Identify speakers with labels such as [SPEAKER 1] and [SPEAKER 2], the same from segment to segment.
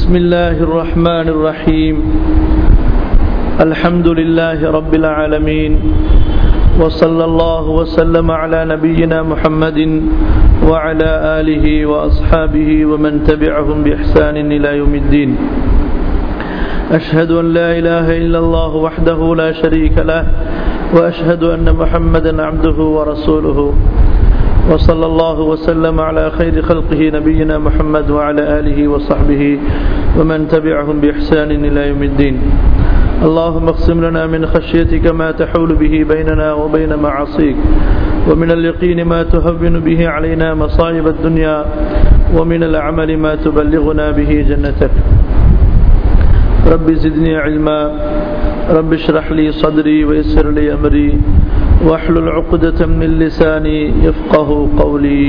[SPEAKER 1] بسم الله الرحمن الرحيم الحمد لله رب العالمين وصلى الله وسلم على نبينا محمد وعلى آله وأصحابه ومن تبعهم بإحسان إلى يوم الدين أشهد أن لا إله إلا الله وحده لا شريك له وأشهد أن محمدا عبده ورسوله وصلى الله وسلم على خير خلقه نبينا محمد وعلى آله وصحبه ومن تبعهم بإحسان إلى يوم الدين اللهم اقسم لنا من خشيتك ما تحول به بيننا وبين معاصيك ومن اليقين ما تهون به علينا مصائب الدنيا ومن العمل ما تبلغنا به جنتك رب زدني علما رب اشرح لي صدري ويسر لي أمري واحلل عقدة من لساني يفقه قولي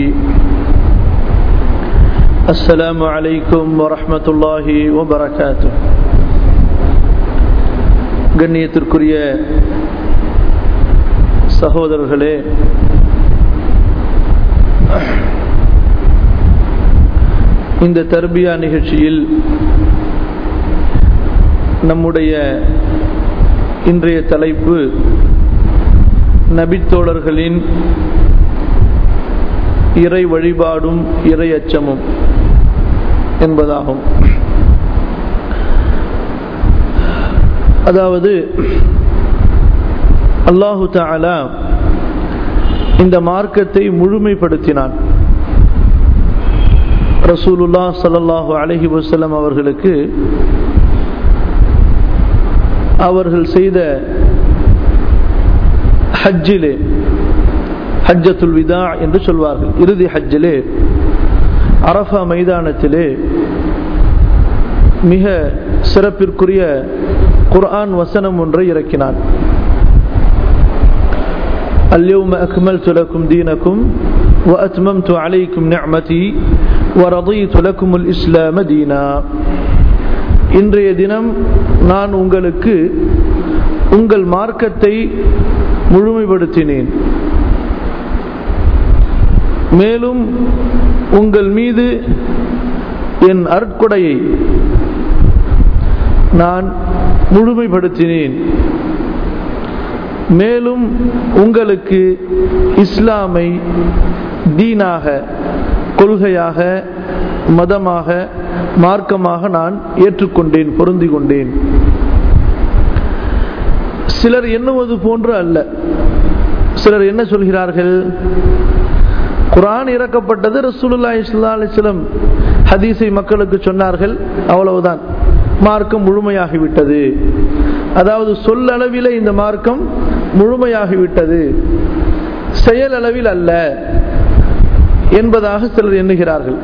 [SPEAKER 1] السلام عليكم ورحمة الله وبركاته கண்ணியத்திற்குரிய சகோதரர்களே இந்த தர்பியா நிகழ்ச்சியில் நம்முடைய இன்றைய தலைப்பு நபித்தோழர்களின் இறை வழிபாடும் இறை அச்சமும் என்பதாகும் அதாவது அல்லாஹு தாலா இந்த மார்க்கத்தை முழுமைப்படுத்தினான் ரசூலுல்லா சல்லாஹூ அலஹி வசலம் அவர்களுக்கு அவர்கள் செய்த ஹஜ்ஜிலே ஹஜ்ஜத்துல் விதா என்று சொல்வார்கள் இறுதி ஹஜ்ஜிலே அரஃபா மைதானத்திலே மிக சிறப்பிற்குரிய குர்ஆன் வசனம் ஒன்றை இறக்கினான் اليوم أكملت لكم دينكم وأتممت عليكم نعمتي ورضيت لكم الإسلام دينا இன்றைய தினம் நான் உங்களுக்கு உங்கள் மார்க்கத்தை முழுமைப்படுத்தினேன் மேலும் உங்கள் மீது என் அற்கொடையை நான் முழுமைப்படுத்தினேன் மேலும் உங்களுக்கு இஸ்லாமை தீனாக கொள்கையாக மதமாக மார்க்கமாக நான் ஏற்றுக்கொண்டேன் பொருந்தி கொண்டேன் சிலர் எண்ணுவது போன்று அல்ல சிலர் என்ன சொல்கிறார்கள் குரான் இறக்கப்பட்டது ரசூலுல்லா இஸ்லா அலிஸ்லம் ஹதீஸை மக்களுக்கு சொன்னார்கள் அவ்வளவுதான் மார்க்கம் முழுமையாகிவிட்டது அதாவது சொல்லளவில் இந்த மார்க்கம் முழுமையாகிவிட்டது செயல் அளவில் அல்ல என்பதாக சிலர் எண்ணுகிறார்கள்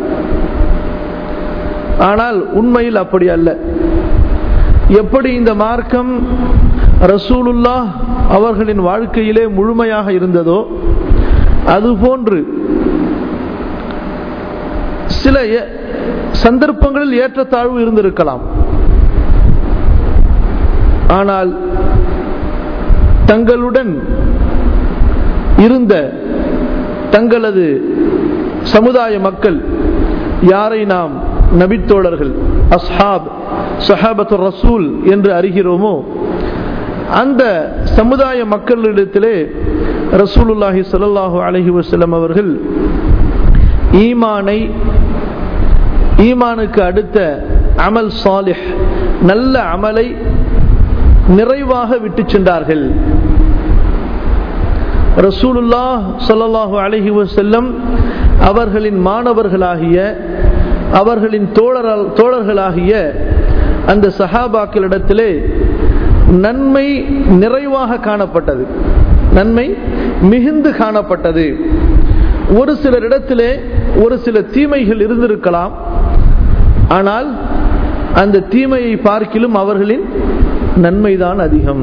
[SPEAKER 1] ஆனால் உண்மையில் அப்படி அல்ல எப்படி இந்த மார்க்கம் ரசூலுல்லா அவர்களின் வாழ்க்கையிலே முழுமையாக இருந்ததோ அதுபோன்று சில சந்தர்ப்பங்களில் ஏற்றத்தாழ்வு இருந்திருக்கலாம் ஆனால் தங்களுடன் இருந்த தங்களது சமுதாய மக்கள் யாரை நாம் நபித்தோழர்கள் அஸ்ஹாப் சஹாபத்து ரசூல் என்று அறிகிறோமோ அந்த சமுதாய மக்களிடத்திலே ரசூலுல்லாஹி சல்லாஹூ அலஹி வசலம் அவர்கள் ஈமானை ஈமானுக்கு அடுத்த அமல் சாலிஹ் நல்ல அமலை நிறைவாக விட்டு சென்றார்கள் ரசூலுல்லா சல்லாஹூ அலஹி வசல்லம் அவர்களின் மாணவர்களாகிய அவர்களின் தோழர் தோழர்களாகிய அந்த சஹாபாக்களிடத்திலே நன்மை நிறைவாக காணப்பட்டது நன்மை மிகுந்து காணப்பட்டது ஒரு சிலரிடத்திலே ஒரு சில தீமைகள் இருந்திருக்கலாம் ஆனால் அந்த தீமையை பார்க்கிலும் அவர்களின் நன்மைதான் அதிகம்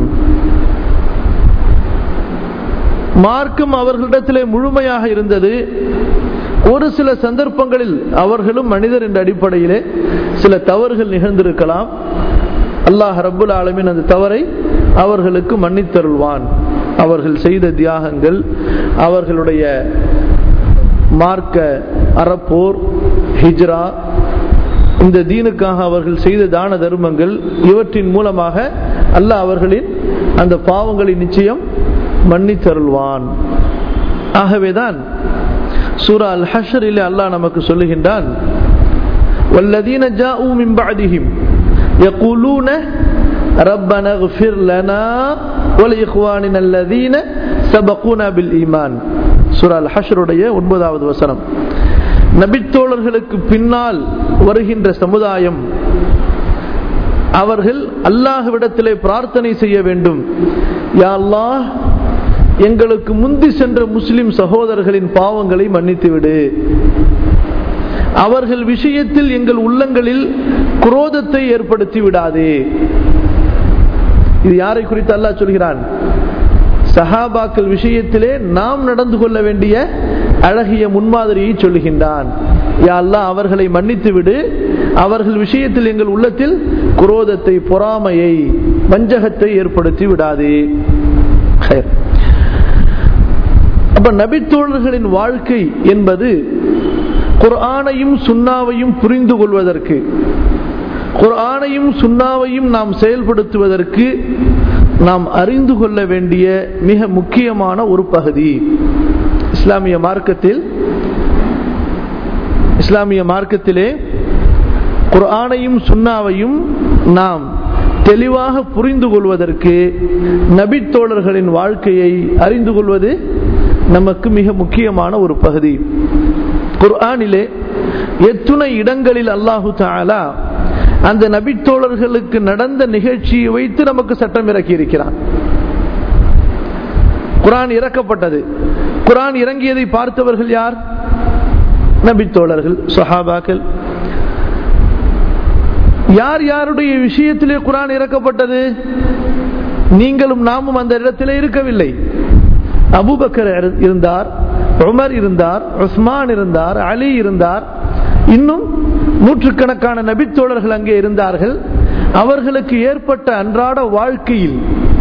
[SPEAKER 1] மார்க்கம் அவர்களிடத்திலே முழுமையாக இருந்தது ஒரு சில சந்தர்ப்பங்களில் அவர்களும் மனிதர் என்ற அடிப்படையிலே சில தவறுகள் நிகழ்ந்திருக்கலாம் அல்லாஹ் ரப்புல் ஆலமின் அந்த தவறை அவர்களுக்கு மன்னித்தருள்வான் அவர்கள் செய்த தியாகங்கள் அவர்களுடைய மார்க்க அறப்போர் ஹிஜ்ரா இந்த தீனுக்காக அவர்கள் செய்த தான தர்மங்கள் இவற்றின் மூலமாக அல்லாஹ் அவர்களின் அந்த பாவங்களை நிச்சயம் மன்னித்தருள்வான் ஆகவேதான் சூரா அல் ஹஷரில் அல்லாஹ் நமக்கு சொல்லுகின்றான் والذين جاءوا من بعدهم يقولون ربنا اغفر لنا ولإخواننا الذين سبقونا بالإيمان சூரா அல் ஹஷருடைய ஒன்பதாவது வசனம் நபித்தோழர்களுக்கு பின்னால் வருகின்ற சமுதாயம் அவர்கள் அல்லாஹ்விடத்திலே பிரார்த்தனை செய்ய வேண்டும் யா அல்லாஹ் எங்களுக்கு முந்தி சென்ற முஸ்லிம் சகோதரர்களின் பாவங்களை மன்னித்து விடு அவர்கள் விஷயத்தில் எங்கள் உள்ளங்களில் குரோதத்தை ஏற்படுத்தி விடாதே இது யாரை குறித்து அல்லாஹ் சொல்கிறான் சஹாபாக்கள் விஷயத்திலே நாம் நடந்து கொள்ள வேண்டிய அழகிய முன்மாதிரியை சொல்லுகின்றான் யா அல்லாஹ் அவர்களை மன்னித்து விடு அவர்கள் விஷயத்தில் எங்கள் உள்ளத்தில் குரோதத்தை பொறாமையை வஞ்சகத்தை ஏற்படுத்தி விடாதே ஹைர். அப்ப நபித்தோழர்களின் வாழ்க்கை என்பது குர்ஆனையும் சுன்னாவையும் புரிந்து கொள்வதற்கு குர்ஆனையும் சுன்னாவையும் நாம் செயல்படுத்துவதற்கு நாம் அறிந்து கொள்ள வேண்டிய மிக முக்கியமான ஒரு பகுதி இஸ்லாமிய மார்க்கத்தில் இஸ்லாமிய மார்க்கத்திலே குர்ஆனையும் சுன்னாவையும் நாம் தெளிவாக புரிந்து கொள்வதற்கு நபித்தோழர்களின் வாழ்க்கையை அறிந்து கொள்வது நமக்கு மிக முக்கியமான ஒரு பகுதி குர்ஆனிலே எத்துணை இடங்களில் அல்லாஹு தாலா அந்த நபித்தோழர்களுக்கு நடந்த நிகழ்ச்சியை வைத்து நமக்கு சட்டம் இறக்கி இருக்கிறான் குரான் இறக்கப்பட்டது குரான் இறங்கியதை பார்த்தவர்கள் யார் நபித்தோழர்கள் சஹாபாக்கள் யார் யாருடைய விஷயத்திலே குரான் இறக்கப்பட்டது நீங்களும் நாமும் அந்த இடத்திலே இருக்கவில்லை அபுபக்கர் இருந்தார் உமர் இருந்தார் உஸ்மான் இருந்தார் அலி இருந்தார் இன்னும் நூற்றுக்கணக்கான நபித்தோழர்கள் அங்கே இருந்தார்கள் அவர்களுக்கு ஏற்பட்ட அன்றாட வாழ்க்கையில்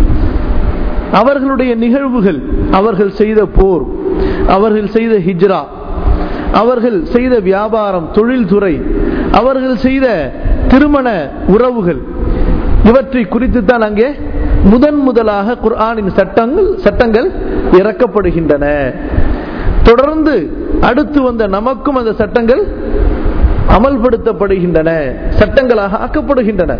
[SPEAKER 1] அவர்களுடைய நிகழ்வுகள் அவர்கள் செய்த போர் அவர்கள் செய்த ஹிஜ்ரா அவர்கள் செய்த வியாபாரம் தொழில்துறை அவர்கள் செய்த திருமண உறவுகள் இவற்றை குறித்து தான் அங்கே முதன் முதலாக குர்ஆனின் சட்டங்கள் சட்டங்கள் இறக்கப்படுகின்றன தொடர்ந்து அடுத்து வந்த நமக்கும் அந்த சட்டங்கள் அமல்படுத்தப்படுகின்றன சட்டங்களாக ஆக்கப்படுகின்றன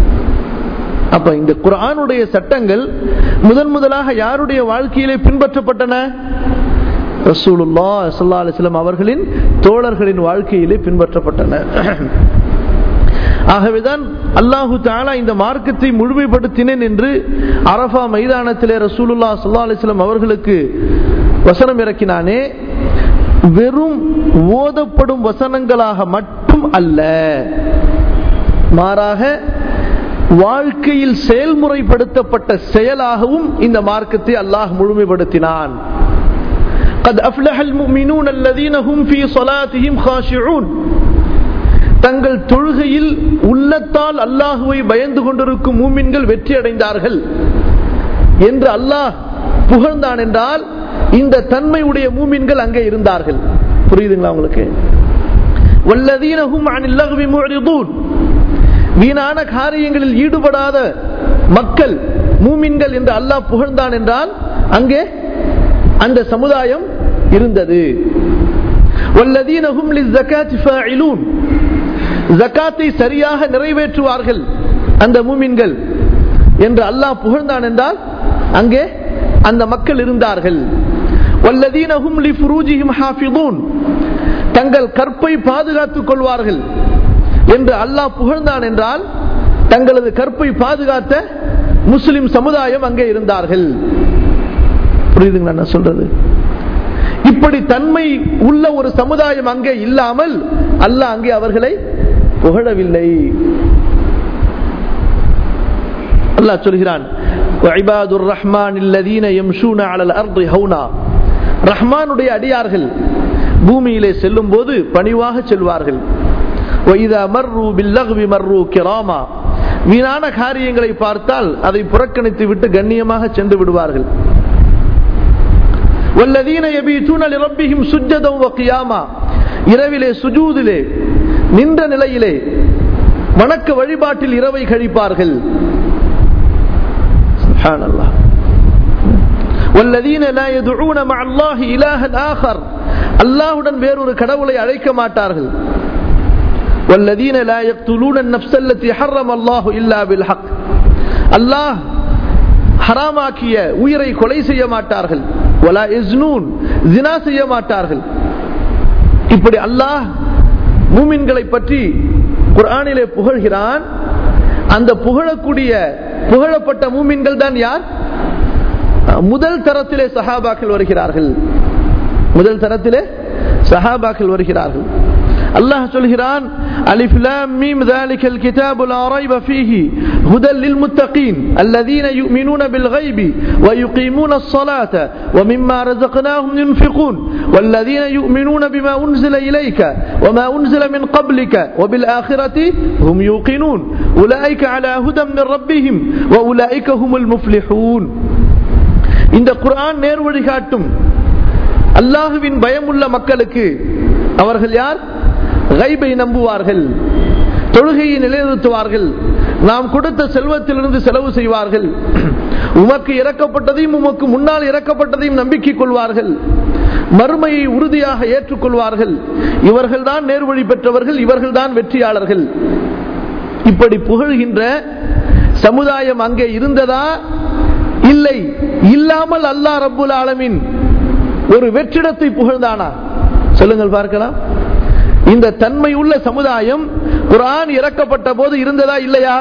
[SPEAKER 1] அப்ப இந்த குரானுடைய சட்டங்கள் முதன் முதலாக யாருடைய வாழ்க்கையிலே பின்பற்றப்பட்டன ரசூலுல்லா சல்லா அலிஸ்லாம் அவர்களின் தோழர்களின் வாழ்க்கையிலே பின்பற்றப்பட்டன ஆகவேதான் அல்லாஹு தாலா இந்த மார்க்கத்தை முழுமைப்படுத்தினேன் என்று அரபா மைதானத்திலே ரசூலுல்லா சல்லா அலிஸ்லாம் அவர்களுக்கு வசனம் இறக்கினானே வெறும் ஓதப்படும் வசனங்களாக மட்டும் அல்ல மாறாக வாழ்க்கையில் செயல்முறைப்படுத்தப்பட்ட செயலாகவும் இந்த மார்க்கத்தை அல்லாஹ் முழுமைப்படுத்தினான் قد أفلح المؤمنون الذين هم في صلاتهم خاشعون தங்கள் தொழுகையில் உள்ளத்தால் அல்லாஹுவை பயந்து கொண்டிருக்கும் மூமின்கள் வெற்றி அடைந்தார்கள் என்று அல்லாஹ் புகழ்ந்தான் என்றால் இந்த தன்மையுடைய மூமின்கள் அங்கே இருந்தார்கள் புரியுதுங்களா உங்களுக்கு வல்லதீனஹும் அனில் லஹ்வி முஅரிதூன் வீணான காரியங்களில் ஈடுபடாத மக்கள் மூமின்கள் என்று அல்லாஹ் புகழ்ந்தான் என்றால் அங்கே அந்த சமுதாயம் இருந்தது வல்லதீனஹும் லிஸ்ஸகாத்தி ஃபாயிலூன் ஜக்காத்தை சரியாக நிறைவேற்றுவார்கள் அந்த மூமின்கள் என்று அல்லாஹ் புகழ்ந்தான் என்றால் அங்கே அந்த மக்கள் இருந்தார்கள் வல்லதீனஹும் லிஃபுரூஜிஹிம் ஹாஃபிதூன் தங்கள் கற்பை பாதுகாத்துக் கொள்வார்கள் என்று அல்லாஹ் புகழ்ந்தான் என்றால் தங்களது கற்பை பாதுகாத்த முஸ்லிம் சமுதாயம் அங்கே இருந்தார்கள் புரியுதுங்களா நான் சொல்றது இப்படி தன்மை உள்ள ஒரு சமுதாயம் அங்கே இல்லாமல் அல்லாஹ் அங்கே அவர்களை புகழவில்லை அல்லாஹ் சொல்கிறான் வஇபாதுர் ரஹ்மான் அல்லதீன யம்ஷூன அலல் அர்தி ஹௌனா ரஹ்மானுடைய அடியார்கள் பூமியிலே செல்லும் போது பணிவாக செல்வார்கள் وَإِذَا مَرُّوا بِاللَّغْوِ مَرُّوا كِرَامًا வீணான காரியங்களை பார்த்தால் அதை புறக்கணித்து விட்டு கண்ணியமாக சென்று விடுவார்கள் வல்லதீன யபீதுன லிரப்பிஹிம் சுஜ்ஜதம் வ கியாமா இரவிலே சுஜூதிலே நின்ற நிலையிலே வணக்க வழிபாட்டில் இரவை கழிப்பார்கள் சுப்ஹானல்லாஹ் والذين لا يدعون مع الله إلها آخر அல்லாஹ்வுடன் வேறொரு கடவுளை அழைக்க மாட்டார்கள் والذين لا يقتلون النفس التي حرم الله إلا بالحق அல்லாஹ் ஹராமாக்கிய உயிரை கொலை செய்ய மாட்டார்கள் வலா இஸ்னூன் ஜினா செய்ய மாட்டார்கள் இப்படி அல்லாஹ் மூமின்களை பற்றி குர்ஆனிலே புகழ்கிறான் அந்த புகழக்கூடிய புகழப்பட்ட மூமின்கள் தான் யார் முதல் தரத்திலே சஹாபாக்கள் வருகிறார்கள் முதல் தரத்திலே சஹாபாக்கள் வருகிறார்கள் அல்லாஹ் சொல்கிறான் அலிஃப் லாம் மீம் ذلك الكتاب لا ريب فيه هدى للمتقين الذين يؤمنون بالغيب ويقيمون الصلاة ومما رزقناهم ينفقون والذين يؤمنون بما أنزل إليك وما أنزل من قبلك وبالآخرة هم يوقنون أولئك على هدى من ربهم وأولئك هم المفلحون இந்த குர்ஆன் நேர்வழி காட்டும் அல்லாஹுவின் பயமுள்ள மக்களுக்கு அவர்கள் யார் கைபை நம்புவார்கள் தொழுகையை நிலைநிறுத்துவார்கள் நாம் கொடுத்த செல்வத்திலிருந்து செலவு செய்வார்கள் உமக்கு இறக்கப்பட்டதையும் உமக்கு முன்னால் இறக்கப்பட்டதையும் நம்பிக்கை கொள்வார்கள் மறுமையை உறுதியாக ஏற்றுக்கொள்வார்கள் இவர்கள்தான் நேர்வழி பெற்றவர்கள் இவர்கள்தான் வெற்றியாளர்கள் இப்படி புகழ்கின்ற சமுதாயம் அங்கே இருந்ததா இல்லை இல்லாமல் அல்லாஹ் ரப்புல் ஆலமின் ஒரு வெற்றிடத்தை புகழ்ந்தானா சொல்லுங்கள் பார்க்கலாம் இந்த தன்மை உள்ள சமுதாயம் குரான் இறக்கப்பட்ட போது இருந்ததா இல்லையா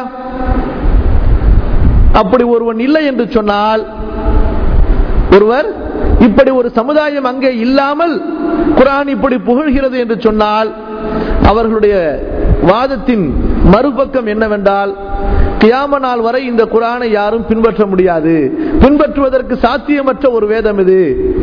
[SPEAKER 1] அப்படி ஒருவன் இல்லை என்று சொன்னால் ஒருவர் இப்படி ஒரு சமுதாயம் அங்கே இல்லாமல் குரான் இப்படி புகழ்கிறது என்று சொன்னால் அவர்களுடைய வாதத்தின் மறுபக்கம் என்னவென்றால் கியாம நாள் வரை இந்த குரானை யாரும் பின்பற்ற முடியாது பின்பற்றுவதற்கு சாத்தியமற்ற ஒரு வேதம் இது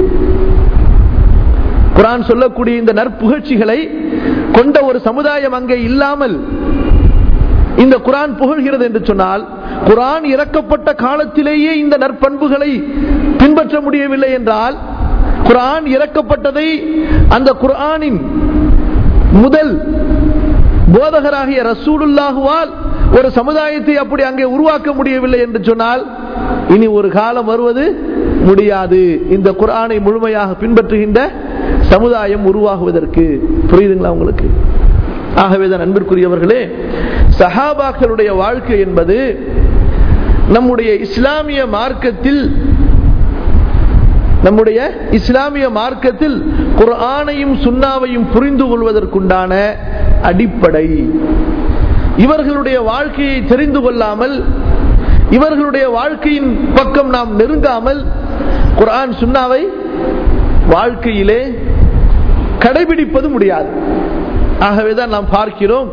[SPEAKER 1] குரான் சொல்லக்கூடிய இந்த நற்புகழ்ச்சிகளை கொண்ட ஒரு சமுதாயம் அங்கே இல்லாமல் இந்த குரான் புகழ்கிறது என்று சொன்னால் குரான் இறக்கப்பட்ட காலத்திலேயே இந்த நற்பண்புகளை பின்பற்ற முடியவில்லை என்றால் குரான் இறக்கப்பட்டதை அந்த குரானின் முதல் போதகராகிய ரசூலுல்லாஹுவால் ஒரு சமுதாயத்தை அப்படி அங்கே உருவாக்க முடியவில்லை என்று சொன்னால் இனி ஒரு காலம் வருவது முடியாது இந்த குரானை முழுமையாக பின்பற்றுகின்ற சமுதாயம் உருவாகுவதற்கு புரியுதுங்களா உங்களுக்கு ஆகவேதான் அன்பிற்குரியவர்களே சஹாபாக்களுடைய வாழ்க்கை என்பது நம்முடைய இஸ்லாமிய மார்க்கத்தில் நம்முடைய இஸ்லாமிய மார்க்கத்தில் குர்ஆனையும் சுண்ணாவையும் புரிந்து கொள்வதற்குண்டான அடிப்படை இவர்களுடைய வாழ்க்கையை தெரிந்து கொள்ளாமல் இவர்களுடைய வாழ்க்கையின் பக்கம் நாம் நெருங்காமல் குர்ஆன் சுண்ணாவை வாழ்க்கையிலே கடைபிடிப்பது முடியாது ஆகவேதான் நாம் பார்க்கிறோம்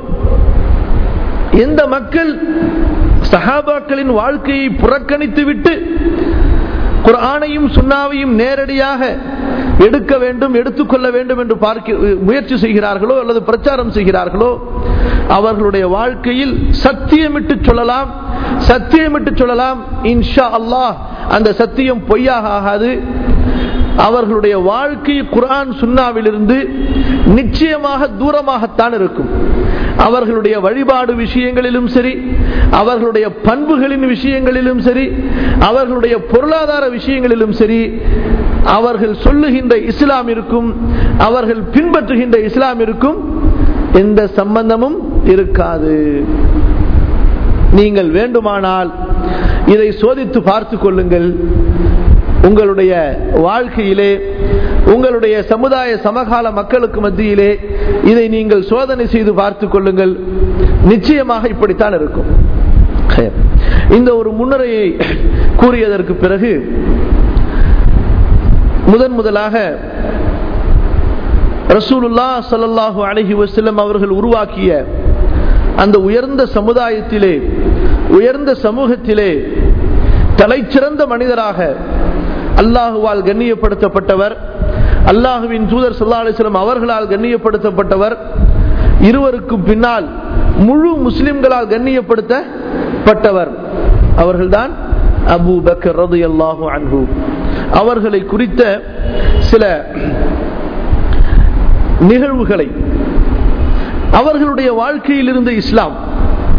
[SPEAKER 1] எந்த மக்கள் சஹாபாக்களின் வாழ்க்கையை புறக்கணித்து விட்டு குரானையும் சுண்ணாவையும் நேரடியாக எடுக்க வேண்டும் எடுத்துக்கொள்ள வேண்டும் என்று பார்க்க முயற்சி செய்கிறார்களோ அல்லது பிரச்சாரம் செய்கிறார்களோ அவர்களுடைய வாழ்க்கையில் சத்தியமிட்டு சொல்லலாம் சத்தியமிட்டு சொல்லலாம் இன்ஷா அல்லாஹ் அந்த சத்தியம் பொய்யாக ஆகாது அவர்களுடைய வாழ்க்கை குரான் சுண்ணாவிலிருந்து நிச்சயமாக தூரமாகத்தான் இருக்கும் அவர்களுடைய வழிபாடு விஷயங்களிலும் சரி அவர்களுடைய பண்புகளின் விஷயங்களிலும் சரி அவர்களுடைய பொருளாதார விஷயங்களிலும் சரி அவர்கள் சொல்லுகின்ற இஸ்லாமிற்கும் அவர்கள் பின்பற்றுகின்ற இஸ்லாமிற்கும் எந்த சம்பந்தமும் இருக்காது நீங்கள் வேண்டுமானால் இதை சோதித்து பார்த்து கொள்ளுங்கள் உங்களுடைய வாழ்க்கையிலே உங்களுடைய சமுதாய சமகால மக்களுக்கு மத்தியிலே இதை நீங்கள் சோதனை செய்து பார்த்து கொள்ளுங்கள் நிச்சயமாக இப்படித்தான் இருக்கும் இந்த ஒரு முன்னுரையை கூறியதற்கு பிறகு முதன் முதலாக ரசூலுல்லா சல்லாஹூ அலஹி வசல்லம் அவர்கள் உருவாக்கிய அந்த உயர்ந்த சமுதாயத்திலே உயர்ந்த சமூகத்திலே தலைச்சிறந்த மனிதராக அல்லாஹுவால் கண்ணியப்படுத்தப்பட்டவர் அல்லாஹுவின் தூதர் சல்லா அலிஸ்லாம் அவர்களால் கண்ணியப்படுத்தப்பட்டவர் இருவருக்கும் பின்னால் முழு முஸ்லிம்களால் கண்ணியப்படுத்தப்பட்டவர் அவர்கள்தான் அபு பக்கர் ரது அல்லாஹு அன்பு அவர்களை குறித்த சில நிகழ்வுகளை அவர்களுடைய வாழ்க்கையில் இருந்த இஸ்லாம்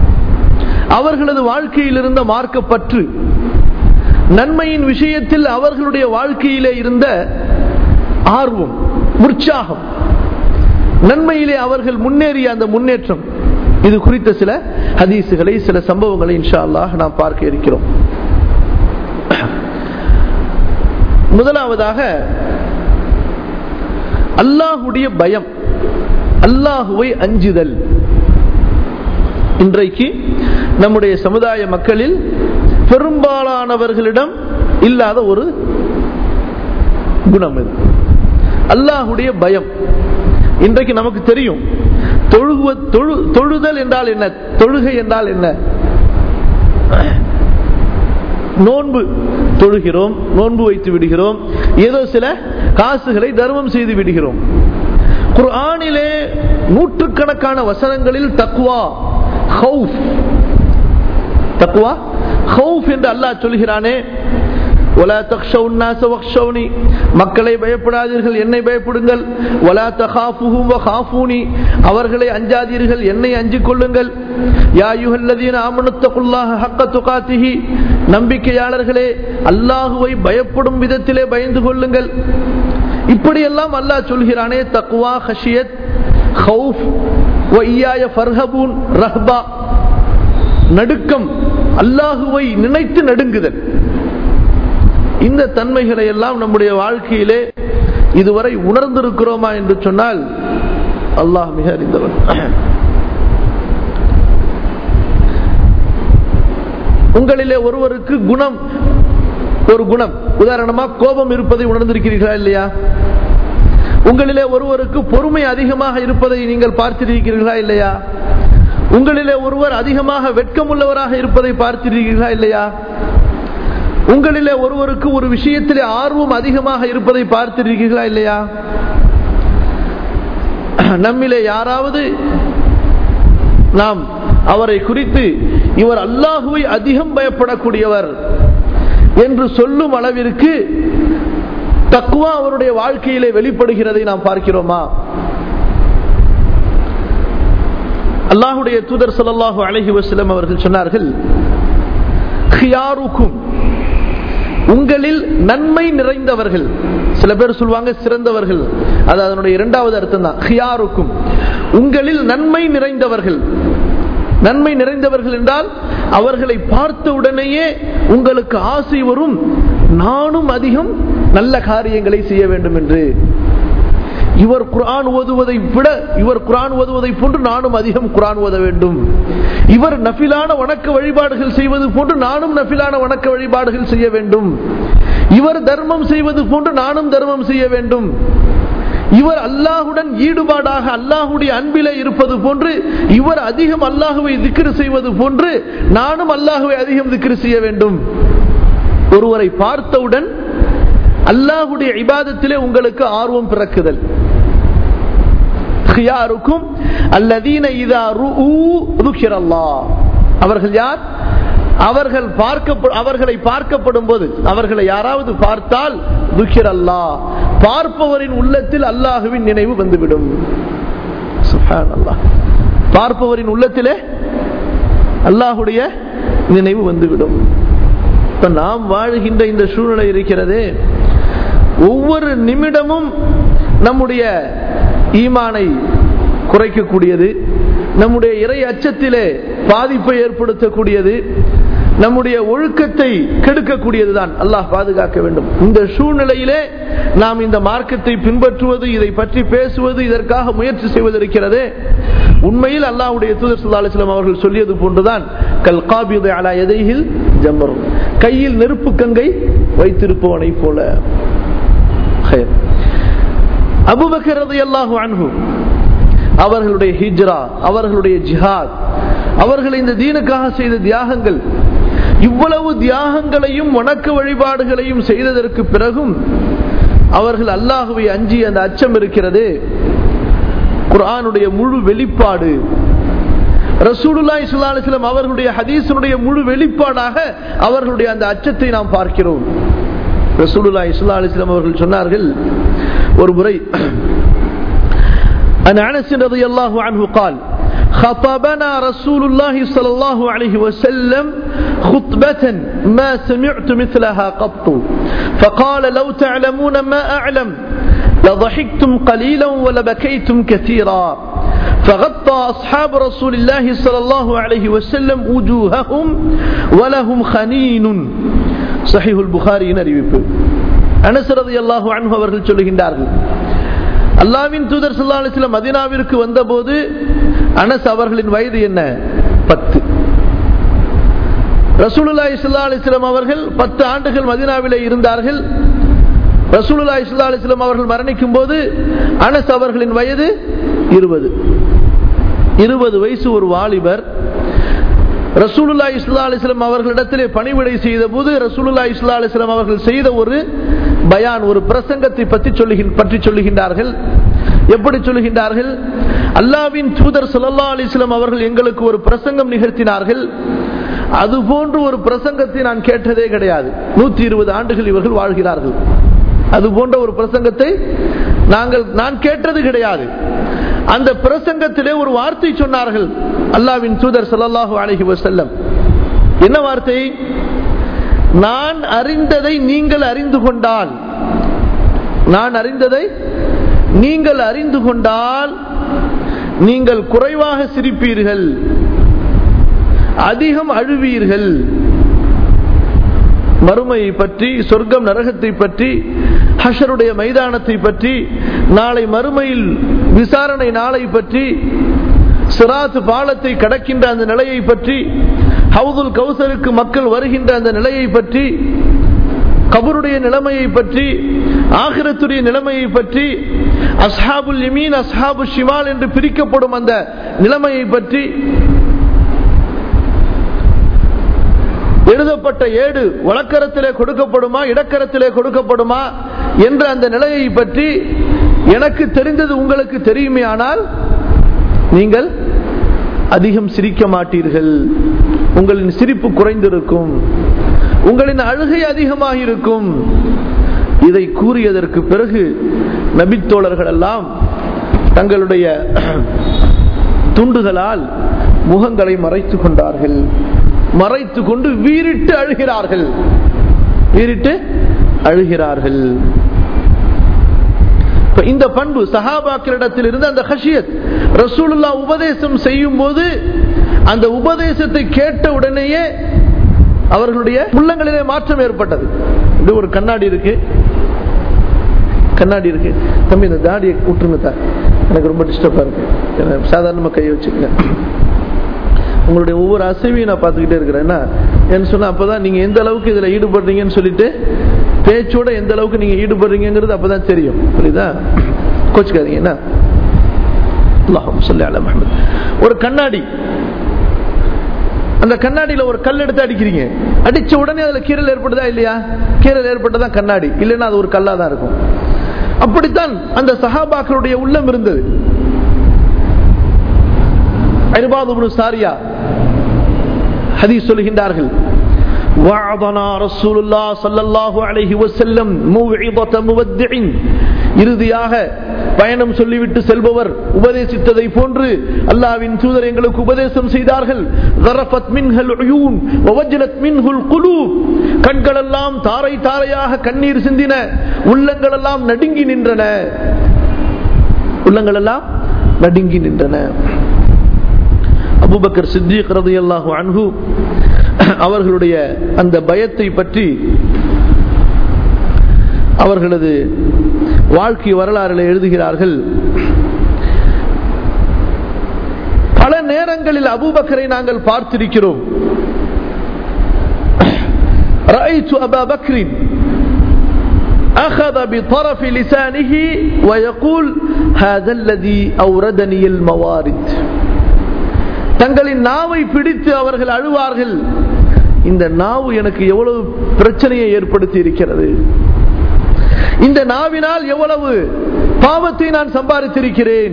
[SPEAKER 1] அவர்களது வாழ்க்கையில் இருந்த மார்க்கப்பற்று நன்மையின் விஷயத்தில் அவர்களுடைய வாழ்க்கையிலே இருந்த ஆர்வம் உற்சாகம் நன்மையிலே அவர்கள் முன்னேறிய அந்த முன்னேற்றம் இது குறித்த சில ஹதீசுகளை சில சம்பவங்களை இன்ஷா அல்லாஹ் நாம் பார்க்க இருக்கிறோம் முதலாவதாக அல்லாஹுடைய பயம் அல்லாஹுவை அஞ்சுதல் இன்றைக்கு நம்முடைய சமுதாய மக்களில் பெரும்பாலானவர்களிடம் இல்லாத ஒரு குணம் இது அல்லாஹுடைய பயம் இன்றைக்கு நமக்கு தெரியும் தொழுவ தொழு தொழுதல் என்றால் என்ன தொழுகை என்றால் என்ன நோன்பு தொழுகிறோம் நோன்பு வைத்து விடுகிறோம் ஏதோ சில காசுகளை தர்மம் செய்து விடுகிறோம் குர்ஆனிலே நூற்றுக்கணக்கான வசனங்களில் தக்குவா ஹவுஃப் தக்குவா ஹவுஃப் என்று அல்லாஹ் சொல்கிறானே ஒலா தக்ஷவுன் நாச வக்ஷவுனி மக்களை பயப்படாதீர்கள் என்னை பயப்படுங்கள் ஒலா தகாஃபுஹும் வகாஃபூனி அவர்களை அஞ்சாதீர்கள் என்னை அஞ்சிக் கொள்ளுங்கள் யா யுஹல்லதீன ஆமனுத்தகுல்லாஹ ஹக்க துகாத்திஹி நம்பிக்கையாளர்களே அல்லாஹுவை பயப்படும் விதத்திலே பயந்து கொள்ளுங்கள் இப்படியெல்லாம் அல்லாஹ் சொல்கிறானே தக்வா ஹஷியத் ஹவுஃப் வையாய ஃபர்ஹபூன் ரஹ்பா நடுக்கம் அல்லாஹுவை நினைத்து நடுங்குதல் இந்த தன்மைகளை எல்லாம் நம்முடைய வாழ்க்கையிலே இதுவரை உணர்ந்திருக்கிறோமா என்று சொன்னால் அல்லாஹ் மிக அறிந்தவன் உங்களிலே ஒருவருக்கு குணம் ஒரு குணம் உதாரணமா கோபம் இருப்பதை உணர்ந்திருக்கிறீர்களா இல்லையா உங்களிலே ஒருவருக்கு பொறுமை அதிகமாக இருப்பதை நீங்கள் பார்த்திருக்கிறீர்களா இல்லையா உங்களிலே ஒருவர் அதிகமாக வெட்கமுள்ளவராக இருப்பதை பார்த்திருக்கிறீர்களா இல்லையா உங்களிலே ஒருவருக்கு ஒரு விஷயத்திலே ஆர்வம் அதிகமாக இருப்பதை பார்த்திருக்கிறீர்களா இல்லையா நம்மிலே யாராவது நாம் அவரை குறித்து இவர் அல்லாஹுவை அதிகம் பயப்படக்கூடியவர் என்று சொல்லும் அளவிற்கு தக்குவா அவருடைய வாழ்க்கையிலே வெளிப்படுகிறதை நாம் பார்க்கிறோமா அல்லாஹுடைய தூதர் சொல்லல்லாஹு அழகி வசலம் அவர்கள் சொன்னார்கள் உங்களில் நன்மை நிறைந்தவர்கள் சில பேர் சொல்லுவாங்க சிறந்தவர்கள் அது அதனுடைய இரண்டாவது அர்த்தம் தான் ஹியாருக்கும் உங்களில் நன்மை நிறைந்தவர்கள் நன்மை நிறைந்தவர்கள் என்றால் அவர்களை பார்த்த உடனேயே உங்களுக்கு ஆசை வரும் நானும் அதிகம் நல்ல காரியங்களை செய்ய வேண்டும் என்று இவர் குரான் ஓதுவதை விட இவர் குரான் ஓதுவதை போன்று நானும் அதிகம் குரான் ஓத வேண்டும் இவர் நஃபிலான வணக்க வழிபாடுகள் செய்வது போன்று நானும் நஃபிலான வணக்க வழிபாடுகள் செய்ய வேண்டும் இவர் தர்மம் செய்வது போன்று நானும் தர்மம் செய்ய வேண்டும் இவர் அல்லாஹுடன் ஈடுபாடாக அல்லாஹுடைய அன்பிலே இருப்பது போன்று இவர் அதிகம் அல்லாஹுவை திக்ரு செய்வது போன்று நானும் அல்லாஹுவை அதிகம் திக்ரு செய்ய வேண்டும் ஒருவரை பார்த்தவுடன் அல்லாஹுடைய இபாதத்திலே உங்களுக்கு ஆர்வம் பிறக்குதல் யாருக்கும் அல்லதீன இதா அவர்கள் யார் அவர்கள் பார்க்க அவர்களை பார்க்கப்படும் போது அவர்களை யாராவது பார்த்தால் துக்கிர் அல்லா பார்ப்பவரின் உள்ளத்தில் அல்லாஹுவின் நினைவு வந்துவிடும் பார்ப்பவரின் உள்ளத்திலே அல்லாஹுடைய நினைவு வந்துவிடும் இப்ப நாம் வாழ்கின்ற இந்த சூழ்நிலை இருக்கிறதே ஒவ்வொரு நிமிடமும் நம்முடைய ஈமானை குறைக்கக்கூடியது நம்முடைய இறை அச்சத்திலே பாதிப்பை ஏற்படுத்தக்கூடியது நம்முடைய ஒழுக்கத்தை கெடுக்கக்கூடியதுதான் அல்லாஹ் பாதுகாக்க வேண்டும் இந்த சூழ்நிலையிலே நாம் இந்த மார்க்கத்தை பின்பற்றுவது இதை பற்றி பேசுவது இதற்காக முயற்சி செய்வது இருக்கிறது உண்மையில் அல்லாஹுடைய தூதர் சுல்லா அலிஸ்லாம் அவர்கள் சொல்லியது போன்றுதான் கல் காபியுடைய அலா எதையில் ஜம்மரும் கையில் நெருப்பு கங்கை வைத்திருப்பவனை போல அபுபக்கரது அல்லாஹு அன்பு அவர்களுடைய ஹிஜ்ரா அவர்களுடைய ஜிஹாத் அவர்கள் இந்த தீனுக்காக செய்த தியாகங்கள் இவ்வளவு தியாகங்களையும் வணக்க வழிபாடுகளையும் செய்ததற்கு பிறகும் அவர்கள் அல்லாஹுவை அஞ்சி அந்த அச்சம் இருக்கிறது குரானுடைய முழு வெளிப்பாடு ரசூலுல்லாய் சுல்லாஸ்லம் அவர்களுடைய ஹதீசனுடைய முழு வெளிப்பாடாக அவர்களுடைய அந்த அச்சத்தை நாம் பார்க்கிறோம் ரசூலுல்லா இஸ்லா அலிஸ்லாம் அவர்கள் சொன்னார்கள் ஒரு முறை عن انس رضي الله عنه قال خطبنا رسول الله صلى الله عليه وسلم خطبة ما سمعت مثلها قط فقال لو تعلمون ما أعلم لضحكتم قليلا ولبكيتم كثيرا فغطى أصحاب رسول الله صلى الله عليه وسلم وجوههم ولهم خنين صحيح البخاري அறிவிப்பு அனஸ் ரலியல்லாஹு அன்ஹு அவர்கள் சொல்லுகின்றார்கள் அல்லாவின் தூதர் ஸல்லல்லாஹு அலைஹி வஸல்லம் மதீனாவிற்கு வந்தபோது அனஸ் அவர்களின் வயது என்ன பத்து ரசூலுல்லாஹி ஸல்லல்லாஹு அலைஹி வஸல்லம் அவர்கள் பத்து ஆண்டுகள் மதீனாவிலே இருந்தார்கள் ரசூலுல்லாஹி ஸல்லல்லாஹு அலைஹி வஸல்லம் அவர்கள் மரணிக்கும் போது அனஸ் அவர்களின் வயது இருபது இருபது வயசு ஒரு வாலிபர் ரசூலுல்லா இஸ்லா அலிஸ்லாம் அவர்களிடத்திலே பணிவிடை செய்த போது ரசூலுல்லா இஸ்லா அலிஸ்லாம் அவர்கள் செய்த ஒரு பயான் ஒரு பிரசங்கத்தை பற்றி சொல்லுகின் பற்றி சொல்லுகின்றார்கள் எப்படி சொல்லுகின்றார்கள் அல்லாவின் தூதர் சல்லா அலிஸ்லாம் அவர்கள் எங்களுக்கு ஒரு பிரசங்கம் நிகழ்த்தினார்கள் அது போன்று ஒரு பிரசங்கத்தை நான் கேட்டதே கிடையாது நூத்தி இருபது ஆண்டுகள் இவர்கள் வாழ்கிறார்கள் அது போன்ற ஒரு பிரசங்கத்தை நாங்கள் நான் கேட்டது கிடையாது அந்த பிரசங்கத்திலே ஒரு வார்த்தை சொன்னார்கள் அல்லாவின் தூதர் சல்லாஹூ அலஹி வசல்லம் என்ன வார்த்தை நான் அறிந்ததை நீங்கள் அறிந்து கொண்டால் நான் அறிந்ததை நீங்கள் அறிந்து கொண்டால் நீங்கள் குறைவாக சிரிப்பீர்கள் அதிகம் அழுவீர்கள் மறுமையை பற்றி சொர்க்கம் நரகத்தை பற்றி ஹஷருடைய மைதானத்தை பற்றி நாளை மறுமையில் விசாரணை நாளை பற்றி சிராத் பாலத்தை கடக்கின்ற அந்த நிலையை பற்றி ஹவுதுல் கௌசருக்கு மக்கள் வருகின்ற அந்த நிலையை பற்றி கபருடைய நிலைமையை பற்றி ஆகிரத்துடைய நிலைமையை பற்றி அஸ்ஹாபுல் யமீன் அஸ்ஹாபு ஷிமால் என்று பிரிக்கப்படும் அந்த நிலைமையை பற்றி எழுதப்பட்ட ஏடு வழக்கரத்திலே கொடுக்கப்படுமா இடக்கரத்திலே கொடுக்கப்படுமா என்ற அந்த நிலையை பற்றி எனக்கு தெரிந்தது உங்களுக்கு தெரியுமே ஆனால் நீங்கள் அதிகம் சிரிக்க மாட்டீர்கள் உங்களின் சிரிப்பு குறைந்திருக்கும் உங்களின் அழுகை அதிகமாக இருக்கும் இதை கூறியதற்கு பிறகு நபித்தோழர்கள் எல்லாம் தங்களுடைய துண்டுகளால் முகங்களை மறைத்துக் கொண்டார்கள் மறைத்து கொண்டு வீரிட்டு அழுகிறார்கள் வீரிட்டு அழுகிறார்கள் இந்த பண்பு சஹாபாக்களிடத்தில் இருந்து அந்த ஹஷியத் ரசூலுல்லா உபதேசம் செய்யும் போது அந்த உபதேசத்தை கேட்ட உடனேயே அவர்களுடைய உள்ளங்களிலே மாற்றம் ஏற்பட்டது இது ஒரு கண்ணாடி இருக்கு கண்ணாடி இருக்கு தம்பி இந்த தாடியை விட்டுருங்க தான் எனக்கு ரொம்ப டிஸ்டர்பா இருக்கு சாதாரணமா கையை வச்சுக்கங்க உங்களுடைய ஒவ்வொரு அசைவையும் நான் பார்த்துக்கிட்டே இருக்கிறேன் என்ன என்ன சொன்னா அப்பதான் நீங்க எந்த அளவுக்கு இதுல ஈடுபடுறீங்கன்னு சொல்லிட்டு பேச்சோட எந்த அளவுக்கு நீங்க ஈடுபடுறீங்கிறது அப்பதான் தெரியும் புரியுதா கோச்சுக்காதீங்க என்ன சொல்லி அல முகமது ஒரு கண்ணாடி அந்த கண்ணாடியில ஒரு கல் எடுத்து அடிக்கிறீங்க அடிச்ச உடனே அதுல கீரல் ஏற்படுதா இல்லையா கீரல் ஏற்பட்டதான் கண்ணாடி இல்லைன்னா அது ஒரு கல்லா தான் இருக்கும் அப்படித்தான் அந்த சஹாபாக்களுடைய உள்ளம் இருந்தது சாரியா ஹதீஸ் சொல்கின்றார்கள் وعظنا رسول الله صلى الله عليه وسلم موعظة مودع இறுதியாக பயணம் சொல்லிவிட்டு செல்பவர் உபதேசித்ததை போன்று அல்லாவின் தூதர் எங்களுக்கு உபதேசம் செய்தார்கள் கண்கள் எல்லாம் தாரை தாரையாக கண்ணீர் சிந்தின உள்ளங்கள் எல்லாம் நடுங்கி நின்றன உள்ளங்கள் எல்லாம் நடுங்கி நின்றன அபுபக்கர் சித்திக் ரதி அல்லாஹு அன்ஹு அவர்களுடைய அந்த பயத்தை பற்றி அவர்களது வாழ்க்கை வரலாறுல எழுதுகிறார்கள் பல நேரங்களில் அபூபக்கரை நாங்கள் பார்த்திருக்கிறோம் رأيت أبا بكر أخذ بطرف لسانه ويقول هذا الذي أوردني الموارد தங்களின் நாவை பிடித்து அவர்கள் அழுவார்கள் இந்த நாவு எனக்கு எவ்வளவு பிரச்சனையை ஏற்படுத்தி இருக்கிறது இந்த நாவினால் எவ்வளவு பாவத்தை நான் சம்பாதித்திருக்கிறேன்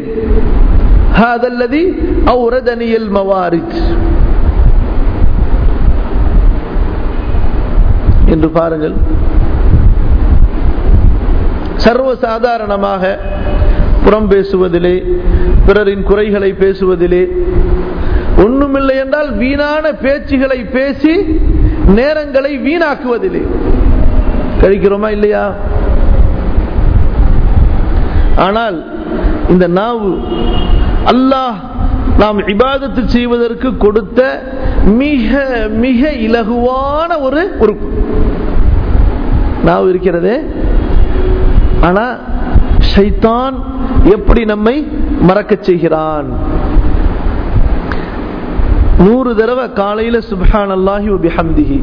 [SPEAKER 1] என்று பாருங்கள் சர்வ சாதாரணமாக புறம் பேசுவதிலே பிறரின் குறைகளை பேசுவதிலே ஒண்ணுமில்லை என்றால் வீணான பேச்சுகளை பேசி நேரங்களை வீணாக்குவதில்லை கழிக்கிறோமா இல்லையா ஆனால் இந்த நாவு அல்லாஹ் நாம் இபாதத்து செய்வதற்கு கொடுத்த மிக மிக இலகுவான ஒரு உறுப்பு நாவு இருக்கிறது ஆனா ஷைத்தான் எப்படி நம்மை மறக்கச் செய்கிறான் நூறு தடவை காலையில சுபஹான் அல்லாஹி பிஹம்திஹி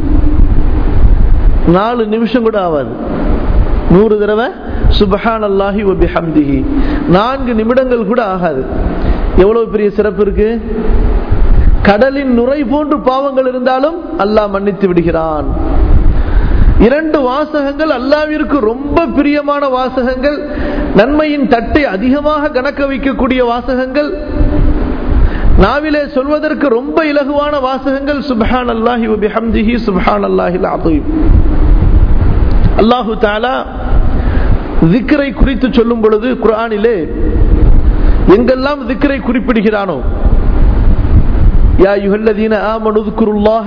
[SPEAKER 1] நாலு நிமிஷம் கூட ஆகாது நூறு தடவை சுபஹான் அல்லாஹி பிஹம்திஹி நான்கு நிமிடங்கள் கூட ஆகாது எவ்வளவு பெரிய சிறப்பு இருக்கு கடலின் நுரை போன்று பாவங்கள் இருந்தாலும் அல்லாஹ் மன்னித்து விடுகிறான் இரண்டு வாசகங்கள் அல்லாவிற்கு ரொம்ப பிரியமான வாசகங்கள் நன்மையின் தட்டை அதிகமாக கணக்க வைக்கக்கூடிய வாசகங்கள் நாவிலே சொல்வதற்கு ரொம்ப இலகுவான வாசகங்கள் சுபஹான் அல்லாஹி பிஹம்திஹி சுபஹான் அல்லாஹில் அதீம் அல்லாஹு தாலா திக்ரை குறித்து சொல்லும் பொழுது குரானிலே எங்கெல்லாம் திக்ரை குறிப்பிடுகிறானோ யா யுஹல்லதீன ஆமனு ذكرுல்லாஹ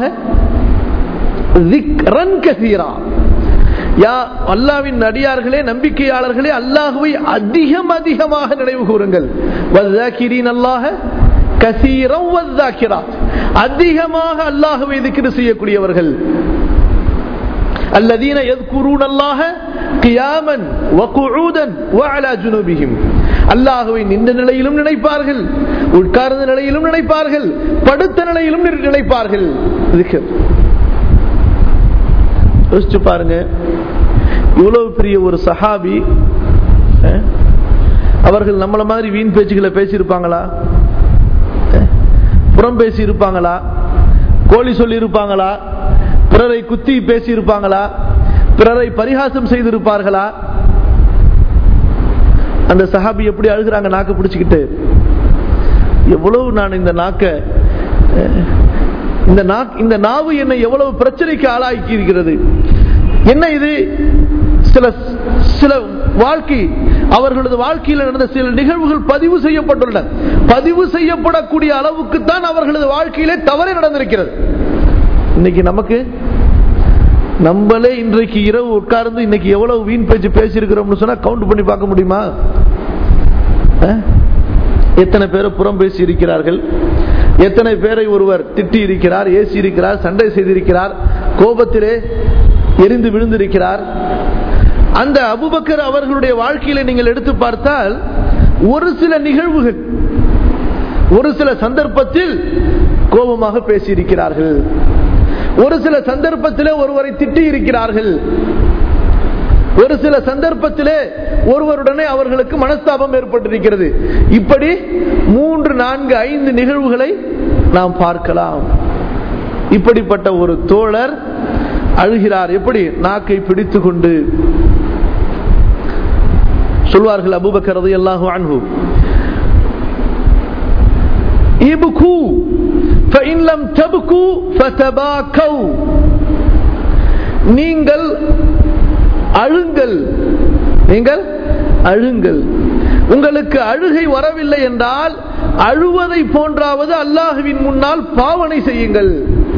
[SPEAKER 1] ذكرًا كثيرا யா அல்லாவின் அடியார்களே நம்பிக்கையாளர்களே அல்லாஹுவை அதிகம் அதிகமாக நினைவு கூறுங்கள் வذاكرين الله كثيرا والذاكرات அதிகமாக அல்லாஹுவை திக்ர் செய்யக்கூடியவர்கள் الذين يذكرون الله قياما وقعودا وعلى جنوبهم அல்லாஹுவை நின்ற நிலையிலும் நினைப்பார்கள் உட்கார்ந்த நிலையிலும் நினைப்பார்கள் படுத்த நிலையிலும் நினைப்பார்கள் யோசிச்சு பாருங்க இவ்வளவு பெரிய ஒரு சஹாபி அவர்கள் நம்மள மாதிரி வீண் பேச்சுகளை பேசியிருப்பாங்களா புறம் பேசி இருப்பாங்களா கோழி சொல்லி இருப்பாங்களா பிறரை குத்தி பேசி இருப்பாங்களா பிறரை பரிகாசம் செய்திருப்பார்களா அந்த சஹாபி எப்படி அழுகிறாங்க நாக்க பிடிச்சுக்கிட்டு எவ்வளவு நான் இந்த நாக்க இந்த இந்த நாவு என்னை எவ்வளவு பிரச்சனைக்கு ஆளாக்கி இருக்கிறது என்ன இது சில சில வாழ்க்கை அவர்களது வாழ்க்கையில் நடந்த சில நிகழ்வுகள் பதிவு செய்யப்பட்டுள்ளன பதிவு செய்யப்படக்கூடிய அளவுக்கு தான் அவர்களது வாழ்க்கையிலே தவறே நடந்திருக்கிறது இன்னைக்கு நமக்கு நம்மளே இன்றைக்கு இரவு உட்கார்ந்து இன்னைக்கு எவ்வளவு வீண் பேச்சு பேசியிருக்கிறோம்னு சொன்னா கவுண்ட் பண்ணி பார்க்க முடியுமா எத்தனை பேரை புறம் பேசி இருக்கிறார்கள் எத்தனை பேரை ஒருவர் திட்டி இருக்கிறார் ஏசி இருக்கிறார் சண்டை செய்திருக்கிறார் கோபத்திலே எரிந்து விழுந்திருக்கிறார் அந்த அபுபக்கர் அவர்களுடைய வாழ்க்கையில நீங்கள் எடுத்து பார்த்தால் ஒரு சில நிகழ்வுகள் ஒரு சில சந்தர்ப்பத்தில் கோபமாக பேசியிருக்கிறார்கள் ஒரு சில சந்தர்ப்பத்திலே ஒருவரை திட்டி இருக்கிறார்கள் ஒரு சில சந்தர்ப்பத்திலே ஒருவருடனே அவர்களுக்கு மனஸ்தாபம் ஏற்பட்டிருக்கிறது இப்படி மூன்று நான்கு ஐந்து நிகழ்வுகளை நாம் பார்க்கலாம் இப்படிப்பட்ட ஒரு தோழர் அழுகிறார் எப்படி நாக்கை பிடித்து கொண்டு சொல்வார்கள் அபுபக்கரது எல்லாகும் அன்பு இபுகு فإن لم تبكوا فتباكوا நீங்கள் அழுங்கள் நீங்கள் அழுங்கள் உங்களுக்கு அழுகை வரவில்லை என்றால் அழுவதை போன்றாவது அல்லாஹுவின் முன்னால் பாவனை செய்யுங்கள்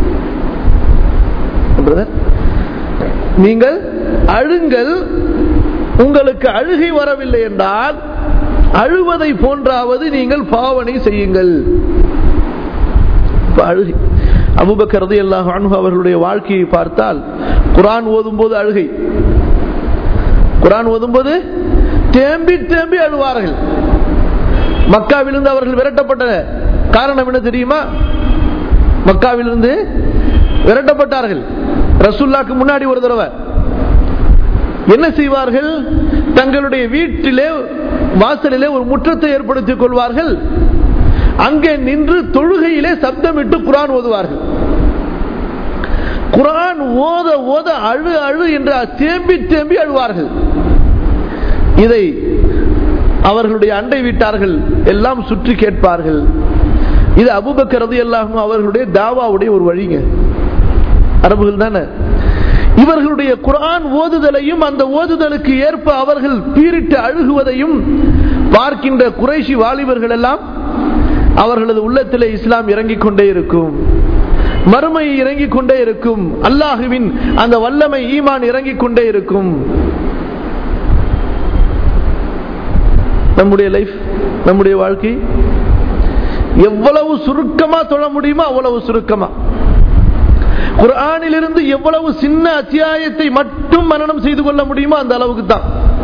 [SPEAKER 1] நீங்கள் அழுங்கள் உங்களுக்கு அழுகை வரவில்லை என்றால் அழுவதை போன்றாவது நீங்கள் பாவனை செய்யுங்கள் அழுகை அபுபக்கரது எல்லா அவர்களுடைய வாழ்க்கையை பார்த்தால் குரான் ஓதும் போது அழுகை குரான் ஓதும்போது தேம்பி தேம்பி அழுவார்கள் மக்காவிலிருந்து அவர்கள் விரட்டப்பட்ட காரணம் என்ன தெரியுமா மக்காவிலிருந்து விரட்டப்பட்டார்கள் ரசுல்லாக்கு முன்னாடி ஒரு தடவை என்ன செய்வார்கள் தங்களுடைய வீட்டிலே வாசலிலே ஒரு முற்றத்தை ஏற்படுத்திக் கொள்வார்கள் அங்கே நின்று தொழுகையிலே சப்தமிட்டு குரான் ஓதுவார்கள் குரான் ஓத ஓத அழு அழு என்று தேம்பி தேம்பி அழுவார்கள் இதை அவர்களுடைய அண்டை வீட்டார்கள் எல்லாம் சுற்றி கேட்பார்கள் இது அபுபக்கரது எல்லாரும் அவர்களுடைய தாவாவுடைய ஒரு வழிங்க அரபுகள் தானே இவர்களுடைய குரான் ஓதுதலையும் அந்த ஓதுதலுக்கு ஏற்ப அவர்கள் பீரிட்டு அழுகுவதையும் பார்க்கின்ற குறைசி வாலிபர்கள் எல்லாம் அவர்களது உள்ளத்திலே இஸ்லாம் இறங்கிக் கொண்டே இருக்கும் மறுமை இறங்கிக் கொண்டே இருக்கும் அல்லாஹுவின் அந்த வல்லமை ஈமான் இறங்கிக் கொண்டே இருக்கும் நம்முடைய லைஃப் நம்முடைய வாழ்க்கை எவ்வளவு சுருக்கமா தொழ முடியுமோ அவ்வளவு சுருக்கமா குரானிலிருந்து எவ்வளவு சின்ன அத்தியாயத்தை மட்டும் மனனம் செய்து கொள்ள முடியுமோ அந்த அளவுக்கு தான்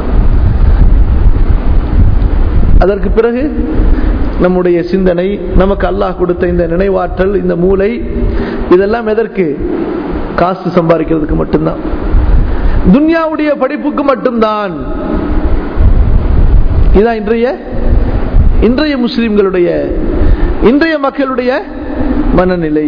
[SPEAKER 1] அதற்கு பிறகு நம்முடைய சிந்தனை நமக்கு அல்லாஹ் கொடுத்த இந்த நினைவாற்றல் இந்த மூளை இதெல்லாம் எதற்கு காசு சம்பாதிக்கிறதுக்கு மட்டும்தான் துன்யாவுடைய படிப்புக்கு மட்டும்தான் இதான் இன்றைய இன்றைய முஸ்லிம்களுடைய இன்றைய மக்களுடைய மனநிலை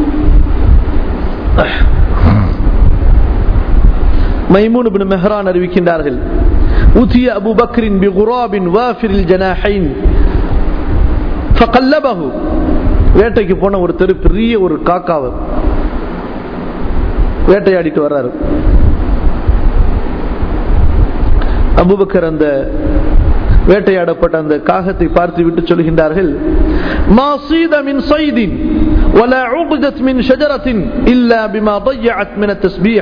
[SPEAKER 1] மைமூன் பின் மெஹரான் அறிவிக்கின்றார்கள் உத்திய அபு பக்ரின் பி குராபின் வாஃபிரில் ஜனாஹைன் ஃபகல்லபஹு வேட்டைக்கு போன ஒரு தெரு பெரிய ஒரு காக்காவை வேட்டையாடிட்டு வர்றாரு அபுபக்கர் அந்த வேட்டையாடப்பட்ட அந்த காகத்தை பார்த்து விட்டு சொல்கின்றார்கள் ما صيد من صيد ولا عقدت من شجرة إلا بما ضيعت من التسبيح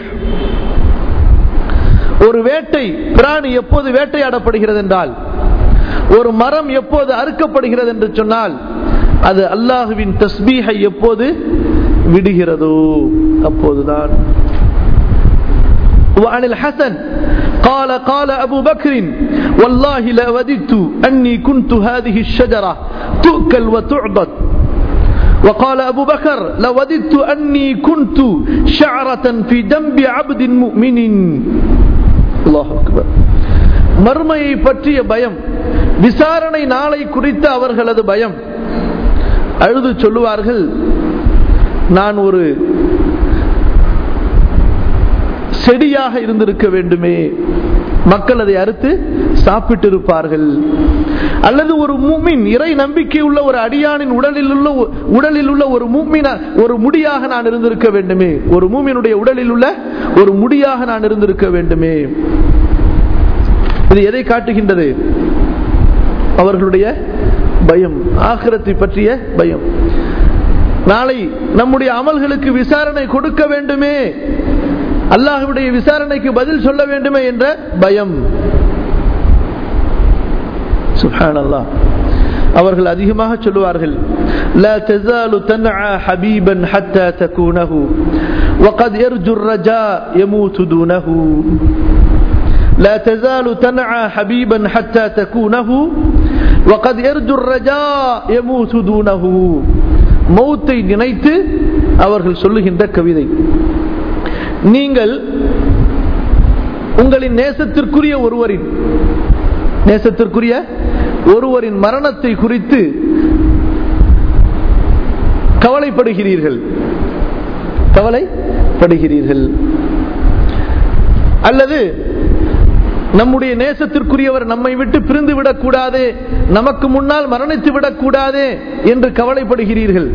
[SPEAKER 1] ஒரு வேட்டை பிராணி எப்போது வேட்டையாடப்படுகிறது என்றால் ஒரு மரம் எப்போது அறுக்கப்படுகிறது என்று சொன்னால் அது அல்லாஹுவின் தஸ்பீகை எப்போது விடுகிறதோ அப்போதுதான் وعن الحسن قال قال أبو بكر والله لوددت أني كنت هذه الشجرة تؤكل وتعبد وقال أبو بكر لوددت أني كنت شعرة في جنب عبد مؤمن الله أكبر மர்மையை பற்றிய பயம் விசாரணை நாளை குறித்த அவர்களது பயம் அழுது சொல்லுவார்கள் நான் ஒரு செடியாக இருந்திருக்க வேண்டுமே மக்கள் அதை அறுத்து சாப்பிட்டு இருப்பார்கள் அல்லது ஒரு மூமின் இறை நம்பிக்கை உள்ள ஒரு அடியானின் உடலில் உள்ள உடலில் உள்ள ஒரு மூமின ஒரு முடியாக நான் இருந்திருக்க வேண்டுமே ஒரு மூமினுடைய உடலில் உள்ள ஒரு முடியாக நான் இருந்திருக்க வேண்டுமே இது எதை காட்டுகின்றது அவர்களுடைய பயம் ஆகிரத்தை பற்றிய பயம் நாளை நம்முடைய அமல்களுக்கு விசாரணை கொடுக்க வேண்டுமே அல்லாஹுடைய விசாரணைக்கு பதில் சொல்ல வேண்டுமே என்ற பயம் சுஹான் அல்லாஹ் அவர்கள் அதிகமாக சொல்லுவார்கள் لا تزال تنعى حبيبا حتى تكونه وقد يرجو الرجاء يموت دونه لا تزال تنعى حبيبا حتى تكونه وقد يرجو الرجاء يموت دونه மௌத்தை நினைத்து அவர்கள் சொல்லுகின்ற கவிதை நீங்கள் உங்களின் நேசத்திற்குரிய ஒருவரின் நேசத்திற்குரிய ஒருவரின் மரணத்தை குறித்து கவலைப்படுகிறீர்கள் கவலைப்படுகிறீர்கள் அல்லது நம்முடைய நேசத்திற்குரியவர் நம்மை விட்டு பிரிந்து விடக்கூடாது நமக்கு முன்னால் மரணித்து விடக்கூடாது என்று கவலைப்படுகிறீர்கள்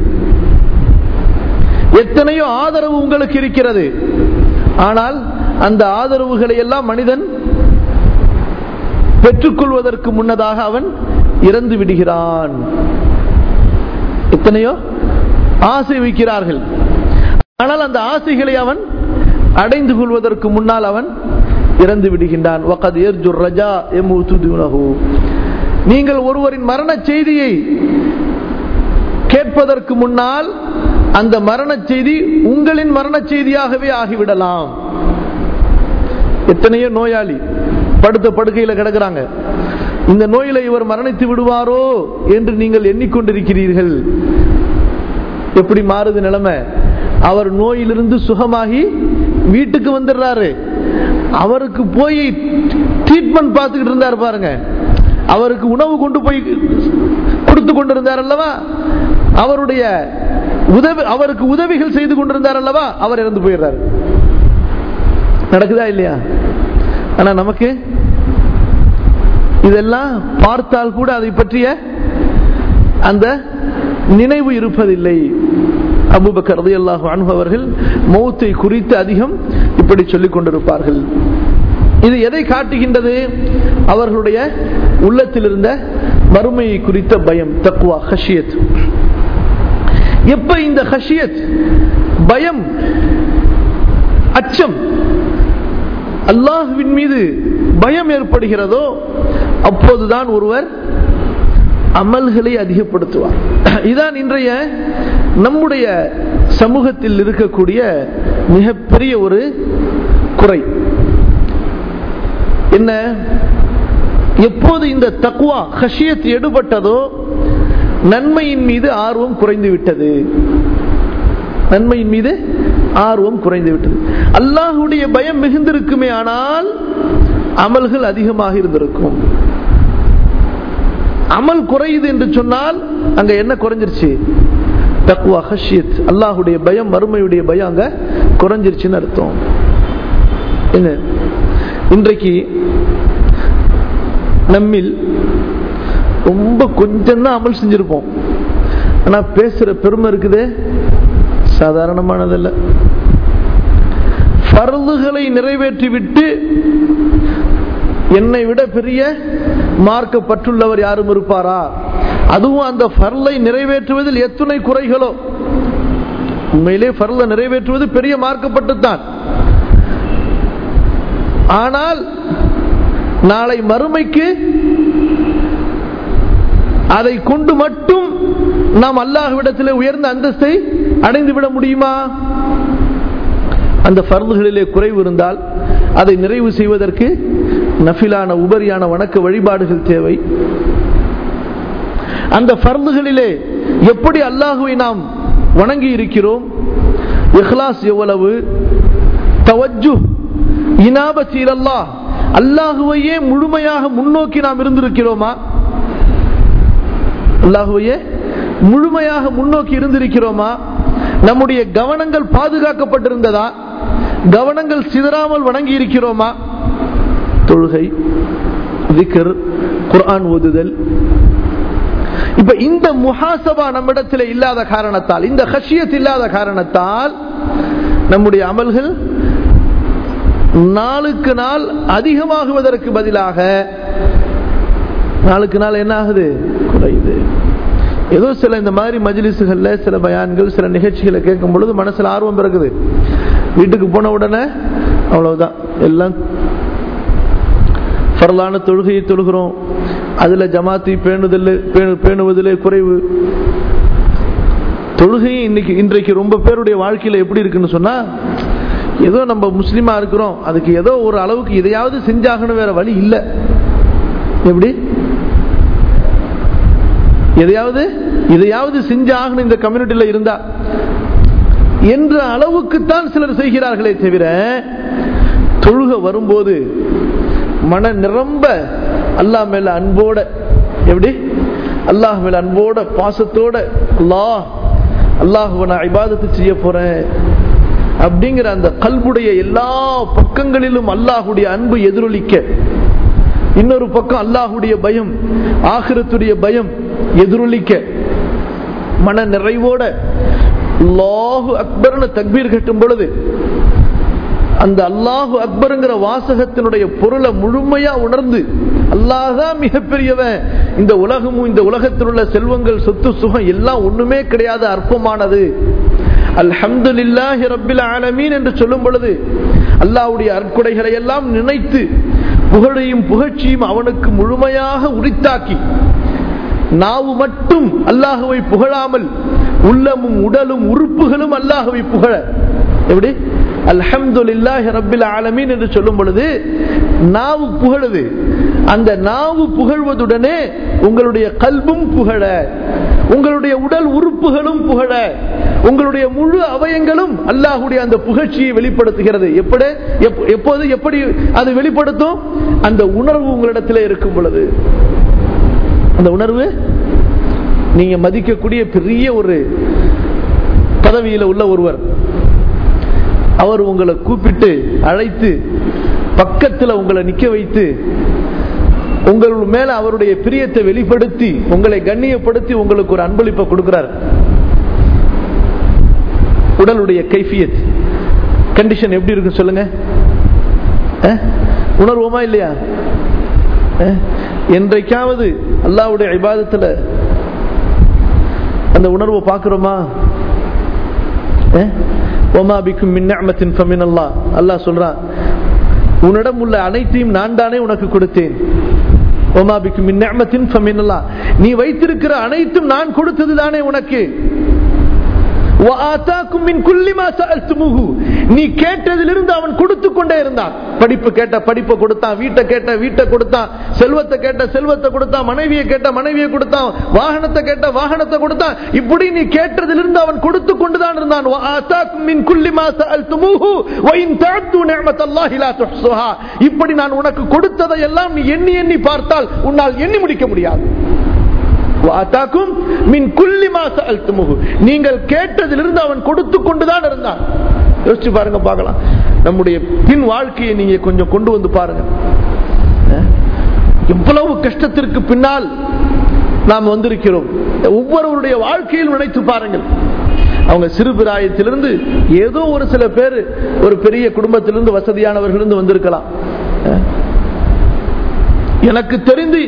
[SPEAKER 1] எத்தனையோ ஆதரவு உங்களுக்கு இருக்கிறது ஆனால் அந்த ஆதரவுகளை எல்லாம் மனிதன் பெற்றுக்கொள்வதற்கு முன்னதாக அவன் இறந்து விடுகிறான் எத்தனையோ ஆசை வைக்கிறார்கள் ஆனால் அந்த ஆசைகளை அவன் அடைந்து கொள்வதற்கு முன்னால் அவன் இறந்து விடுகின்றான் நீங்கள் ஒருவரின் மரண செய்தியை கேட்பதற்கு முன்னால் அந்த மரண செய்தி உங்களின் மரண செய்தியாகவே ஆகிவிடலாம் எத்தனையோ நோயாளி படுத்த படுக்கையில் கிடக்கிறாங்க இந்த நோயில இவர் மரணித்து விடுவாரோ என்று நீங்கள் எண்ணிக்கொண்டிருக்கிறீர்கள் எப்படி மாறுது நிலைமை அவர் நோயிலிருந்து சுகமாகி வீட்டுக்கு வந்துடுறாரு அவருக்கு போய் ட்ரீட்மெண்ட் பார்த்துக்கிட்டு இருந்தார் பாருங்க அவருக்கு உணவு கொண்டு போய் கொடுத்து கொண்டிருந்தார் அல்லவா அவருடைய உதவி அவருக்கு உதவிகள் செய்து கொண்டிருந்தார் அல்லவா அவர் இறந்து போயிடுறாரு நடக்குதா இல்லையா ஆனா நமக்கு இதெல்லாம் பார்த்தால் கூட அதை பற்றிய அந்த நினைவு இருப்பதில்லை அபுபக்கர் ரலியல்லாஹு அன்ஹு அவர்கள் மௌத்தை குறித்து அதிகம் இப்படி சொல்லிக் கொண்டிருப்பார்கள் இது எதை காட்டுகின்றது அவர்களுடைய உள்ளத்தில் இருந்த வறுமையை குறித்த பயம் தக்குவா ஹஷியத் எப்ப இந்த ஹஷியத் பயம் அச்சம் அல்லாஹுவின் மீது பயம் ஏற்படுகிறதோ அப்போதுதான் ஒருவர் அமல்களை அதிகப்படுத்துவார் இதான் இன்றைய நம்முடைய சமூகத்தில் இருக்கக்கூடிய மிகப்பெரிய ஒரு குறை என்ன எப்போது இந்த தக்குவா ஹஷியத் எடுபட்டதோ நன்மையின் மீது ஆர்வம் குறைந்து விட்டது நன்மையின் மீது ஆர்வம் குறைந்து விட்டது அல்லாஹுடைய பயம் மிகுந்திருக்குமே ஆனால் அமல்கள் அதிகமாக இருந்திருக்கும் அமல் குறையுது என்று சொன்னால் அங்க என்ன குறைஞ்சிருச்சு தக்குவா ஹஷியத் அல்லாஹுடைய பயம் மறுமையுடைய பயம் அங்க குறைஞ்சிருச்சுன்னு அர்த்தம் என்ன இன்றைக்கு நம்மில் ரொம்ப கொஞ்சம் தான் அமல் செஞ்சிருப்போம் ஆனா பேசுற பெருமை இருக்குதே சாதாரணமானதல்ல பருதுகளை நிறைவேற்றிவிட்டு என்னை விட பெரிய மார்க்கப்பட்டுள்ளவர் யாரும் இருப்பாரா அதுவும் அந்த பர்லை நிறைவேற்றுவதில் எத்துணை குறைகளோ உண்மையிலே பர்ல நிறைவேற்றுவது பெரிய மார்க்கப்பட்டுத்தான் ஆனால் நாளை மறுமைக்கு அதை கொண்டு மட்டும் நாம் அல்லாஹ்விடத்தில் உயர்ந்த அந்தஸ்தை அடைந்து விட முடியுமா அந்த பருந்துகளிலே குறைவு இருந்தால் அதை நிறைவு செய்வதற்கு நஃபிலான உபரியான வணக்க வழிபாடுகள் தேவை அந்த பருந்துகளிலே எப்படி அல்லாஹுவை நாம் வணங்கி இருக்கிறோம் இஹ்லாஸ் எவ்வளவு தவஜு இனாபத்தீர் அல்லாஹ் அல்லாஹுவையே முழுமையாக முன்னோக்கி நாம் இருந்திருக்கிறோமா அல்லாஹுவையே முழுமையாக முன்னோக்கி இருந்திருக்கிறோமா நம்முடைய கவனங்கள் பாதுகாக்கப்பட்டிருந்ததா கவனங்கள் சிதறாமல் வணங்கி இருக்கிறோமா தொழுகை விக்கர் குர்ஆன் ஓதுதல் இப்ப இந்த முஹாசபா நம்மிடத்தில் இல்லாத காரணத்தால் இந்த ஹஷியத் இல்லாத காரணத்தால் நம்முடைய அமல்கள் நாளுக்கு நாள் அதிகமாகுவதற்கு பதிலாக நாளுக்கு நாள் என்ன ஆகுது குறையுது ஏதோ சில இந்த மாதிரி மஜ்லிஸுகள்ல சில பயான்கள் சில நிகழ்ச்சிகளை கேட்கும் பொழுது மனசுல ஆர்வம் பிறகுது வீட்டுக்கு போன உடனே அவ்வளவுதான் எல்லாம் பரலான தொழுகையை தொழுகிறோம் அதுல ஜமாத்தி பேணுதல் பேணுவதிலே குறைவு தொழுகையும் இன்னைக்கு இன்றைக்கு ரொம்ப பேருடைய வாழ்க்கையில எப்படி இருக்குன்னு சொன்னா ஏதோ நம்ம முஸ்லீமா இருக்கிறோம் அதுக்கு ஏதோ ஒரு அளவுக்கு இதையாவது செஞ்சாகணும் வேற வழி இல்லை எப்படி எதையாவது இதையாவது செஞ்சாகணும் இந்த கம்யூனிட்டியில இருந்தா என்ற அளவுக்குத்தான் சிலர் செய்கிறார்களே தவிர தொழுக வரும்போது மன நிரம்ப அல்லாஹ் மேல அன்போட எப்படி அல்லாஹ் மேல அன்போட பாசத்தோட அல்லாஹ் அல்லாஹ் நான் இபாதத்து செய்ய போறேன் அப்படிங்கிற அந்த கல்புடைய எல்லா பக்கங்களிலும் அல்லாஹுடைய அன்பு எதிரொலிக்க இன்னொரு பக்கம் அல்லாஹுடைய பயம் ஆகிரத்துடைய பயம் எதிரொலிக்க மன நிறைவோட அல்லாஹு அக்பர்னு தக்பீர் கட்டும் பொழுது அந்த அல்லாஹு அக்பருங்கிற வாசகத்தினுடைய பொருளை முழுமையா உணர்ந்து அல்லாஹான் மிகப்பெரியவன் இந்த உலகமும் இந்த உலகத்தில் உள்ள செல்வங்கள் சொத்து சுகம் எல்லாம் ஒண்ணுமே கிடையாது அற்பமானது அல்ஹம்துலில்லாஹி ரப்பில் ஆலமீன் என்று சொல்லும் பொழுது அல்லாஹ்வுடைய அற்கொடைகளை எல்லாம் நினைத்து புகழையும் புகழ்ச்சியும் அவனுக்கு முழுமையாக உரித்தாக்கி நாவு மட்டும் அல்லாஹுவை புகழாமல் உள்ளமும் உடலும் உறுப்புகளும் அல்லாஹுவை புகழ எப்படி அல்ஹம்துலில்லாஹி ரப்பில் ஆலமீன் என்று சொல்லும் பொழுது நாவு புகழுது அந்த நாவு புகழ்வதுடனே உங்களுடைய கல்பும் புகழ உங்களுடைய உடல் உறுப்புகளும் புகழ உங்களுடைய முழு அவயங்களும் அல்லாஹுடைய அந்த புகழ்ச்சியை வெளிப்படுத்துகிறது எப்படி எப்போது எப்படி அது வெளிப்படுத்தும் அந்த உணர்வு உங்களிடத்தில் இருக்கும் பொழுது அந்த உணர்வு நீங்க மதிக்கக்கூடிய பெரிய ஒரு பதவியில உள்ள ஒருவர் அவர் உங்களை கூப்பிட்டு அழைத்து பக்கத்தில் உங்களை நிக்க வைத்து உங்கள் மேல அவருடைய பிரியத்தை வெளிப்படுத்தி உங்களை கண்ணியப்படுத்தி உங்களுக்கு ஒரு அன்பளிப்பை கொடுக்கிறார் உடலுடைய கைஃபியத் கண்டிஷன் எப்படி இருக்கு சொல்லுங்க உணர்வோமா இல்லையா அஹ், என்றைக்காவது அல்லாஹ்வுடைய இபாதத்துல அந்த உணர்வை பார்க்கிறோமா ஒமா பிக்கும் மின் நிஅமத்தின் ஃபமின் அல்லாஹ் அல்லாஹ் சொல்றான் உன்னிடம் உள்ள அனைத்தையும் நான் தானே உனக்கு கொடுத்தேன் ஒமா பிக்கும் மின் நிஅமத்தின் ஃபமின் அல்லாஹ் நீ வைத்திருக்கிற அனைத்தும் நான் கொடுத்தது தானே உனக்கு وآتاكم من كل ما سألتموه. நீ கேட்டதிலிருந்து அவன் கொடுத்து கொண்டே இருந்தான் படிப்பு கேட்ட படிப்பை கொடுத்தான் வீட்டை கேட்ட வீட்டை கொடுத்தான் செல்வத்தை கேட்ட செல்வத்தை கொடுத்தான் மனைவியை கேட்ட மனைவியை கொடுத்தான் வாகனத்தை கேட்ட வாகனத்தை கொடுத்தான் இப்படி நீ கேட்டதிலிருந்து அவன் கொடுத்து கொண்டுதான் இருந்தான் وآتاكم من كل ما سألتموه وإن تعدوا نعمة الله لا تحصوها. இப்படி நான் உனக்கு கொடுத்ததை எல்லாம் நீ எண்ணி எண்ணி பார்த்தால் உன்னால் எண்ணி முடிக்க முடியாது வாத்தாக்கும் மின் குல்லி மாச அல்துமுகு நீங்கள் கேட்டதிலிருந்து அவன் கொடுத்து கொண்டுதான் இருந்தான் யோசிச்சு பாருங்க பார்க்கலாம் நம்முடைய பின் வாழ்க்கையை நீங்க கொஞ்சம் கொண்டு வந்து பாருங்க அஹ், எவ்வளவு கஷ்டத்திற்கு பின்னால் நாம் வந்திருக்கிறோம் ஒவ்வொருவருடைய வாழ்க்கையில் நினைத்து பாருங்கள் அவங்க சிறு பிராயத்திலிருந்து ஏதோ ஒரு சில பேர் ஒரு பெரிய குடும்பத்திலிருந்து வசதியானவர்களிருந்து வந்திருக்கலாம் அஹ், எனக்கு தெரிந்து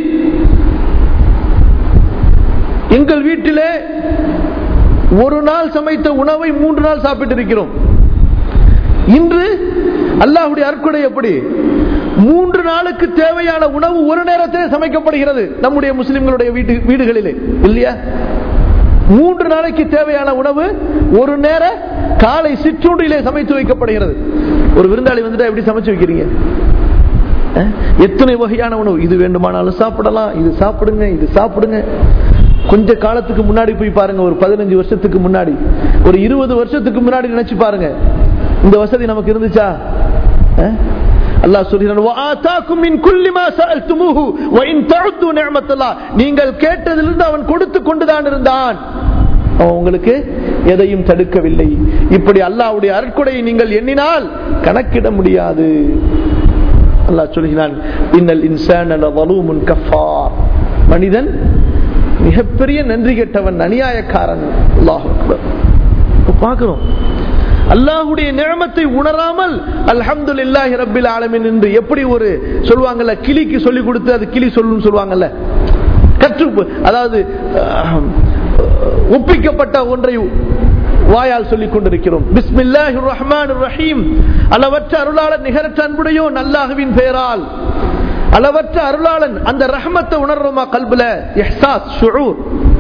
[SPEAKER 1] எங்கள் வீட்டிலே ஒரு நாள் சமைத்த உணவை மூன்று நாள் சாப்பிட்டு இருக்கிறோம் இன்று அல்லாஹ்வுடைய அற்கொடை எப்படி மூன்று நாளுக்கு தேவையான உணவு ஒரு நேரத்திலே சமைக்கப்படுகிறது நம்முடைய முஸ்லிம்களுடைய வீட்டு வீடுகளிலே இல்லையா மூன்று நாளைக்கு தேவையான உணவு ஒரு நேர காலை சிற்றுண்டிலே சமைத்து வைக்கப்படுகிறது ஒரு விருந்தாளி வந்துட்டா எப்படி சமைச்சு வைக்கிறீங்க அஹ், எத்தனை வகையான உணவு இது வேண்டுமானாலும் சாப்பிடலாம் இது சாப்பிடுங்க இது சாப்பிடுங்க கொஞ்ச காலத்துக்கு முன்னாடி போய் பாருங்க ஒரு பதினஞ்சு வருஷத்துக்கு முன்னாடி ஒரு இருபது வருஷத்துக்கு முன்னாடி நினைச்சு பாருங்க இந்த வசதி நமக்கு இருந்துச்சா அஹ்? அல்லாஹ் சொல்கிறான் "வஆதாக்கும் மின் குல்லி மா சஅல்துமூஹு வ இன் தஅது நிஅமத்தல்லாஹ்." நீங்கள் கேட்டதிலிருந்து அவன் கொடுத்து கொண்டுதான் இருந்தான் அவன் உங்களுக்கு எதையும் தடுக்கவில்லை இப்படி அல்லாஹ்வுடைய அருட்கொடையை நீங்கள் எண்ணினால் கணக்கிட முடியாது அல்லாஹ் சொல்கிறான் இன்னல் இன்சான லவலூமுன் கஃபார் மனிதன் மிகப்பெரிய நன்றி கெட்டவன் அநியாயக்காரன் அல்லாஹ் அக்பர் இப்ப பார்க்கிறோம் அல்லாஹுடைய நியமத்தை உணராமல் அல்ஹம்துலில்லாஹி ரப்பில் ஆலமீன் என்று எப்படி ஒரு சொல்லுவாங்கல்ல கிளிக்கு சொல்லி கொடுத்து அது கிளி சொல்லும் சொல்லுவாங்கல்ல கற்று அதாவது அஹ், ஒப்பிக்கப்பட்ட ஒன்றை வாயால் சொல்லிக் கொண்டிருக்கிறோம் பிஸ்மில்லாஹி ரஹ்மான் ரஹீம் அளவற்ற அருளாளர் நிகரற்ற அன்புடையோன் அல்லாஹுவின் பெயரால் அளவற்ற அருளாளன் அந்த ரஹ்மத்தை உணர்றோமா கல்புல இஹ்சாஸ் ஷுஊர்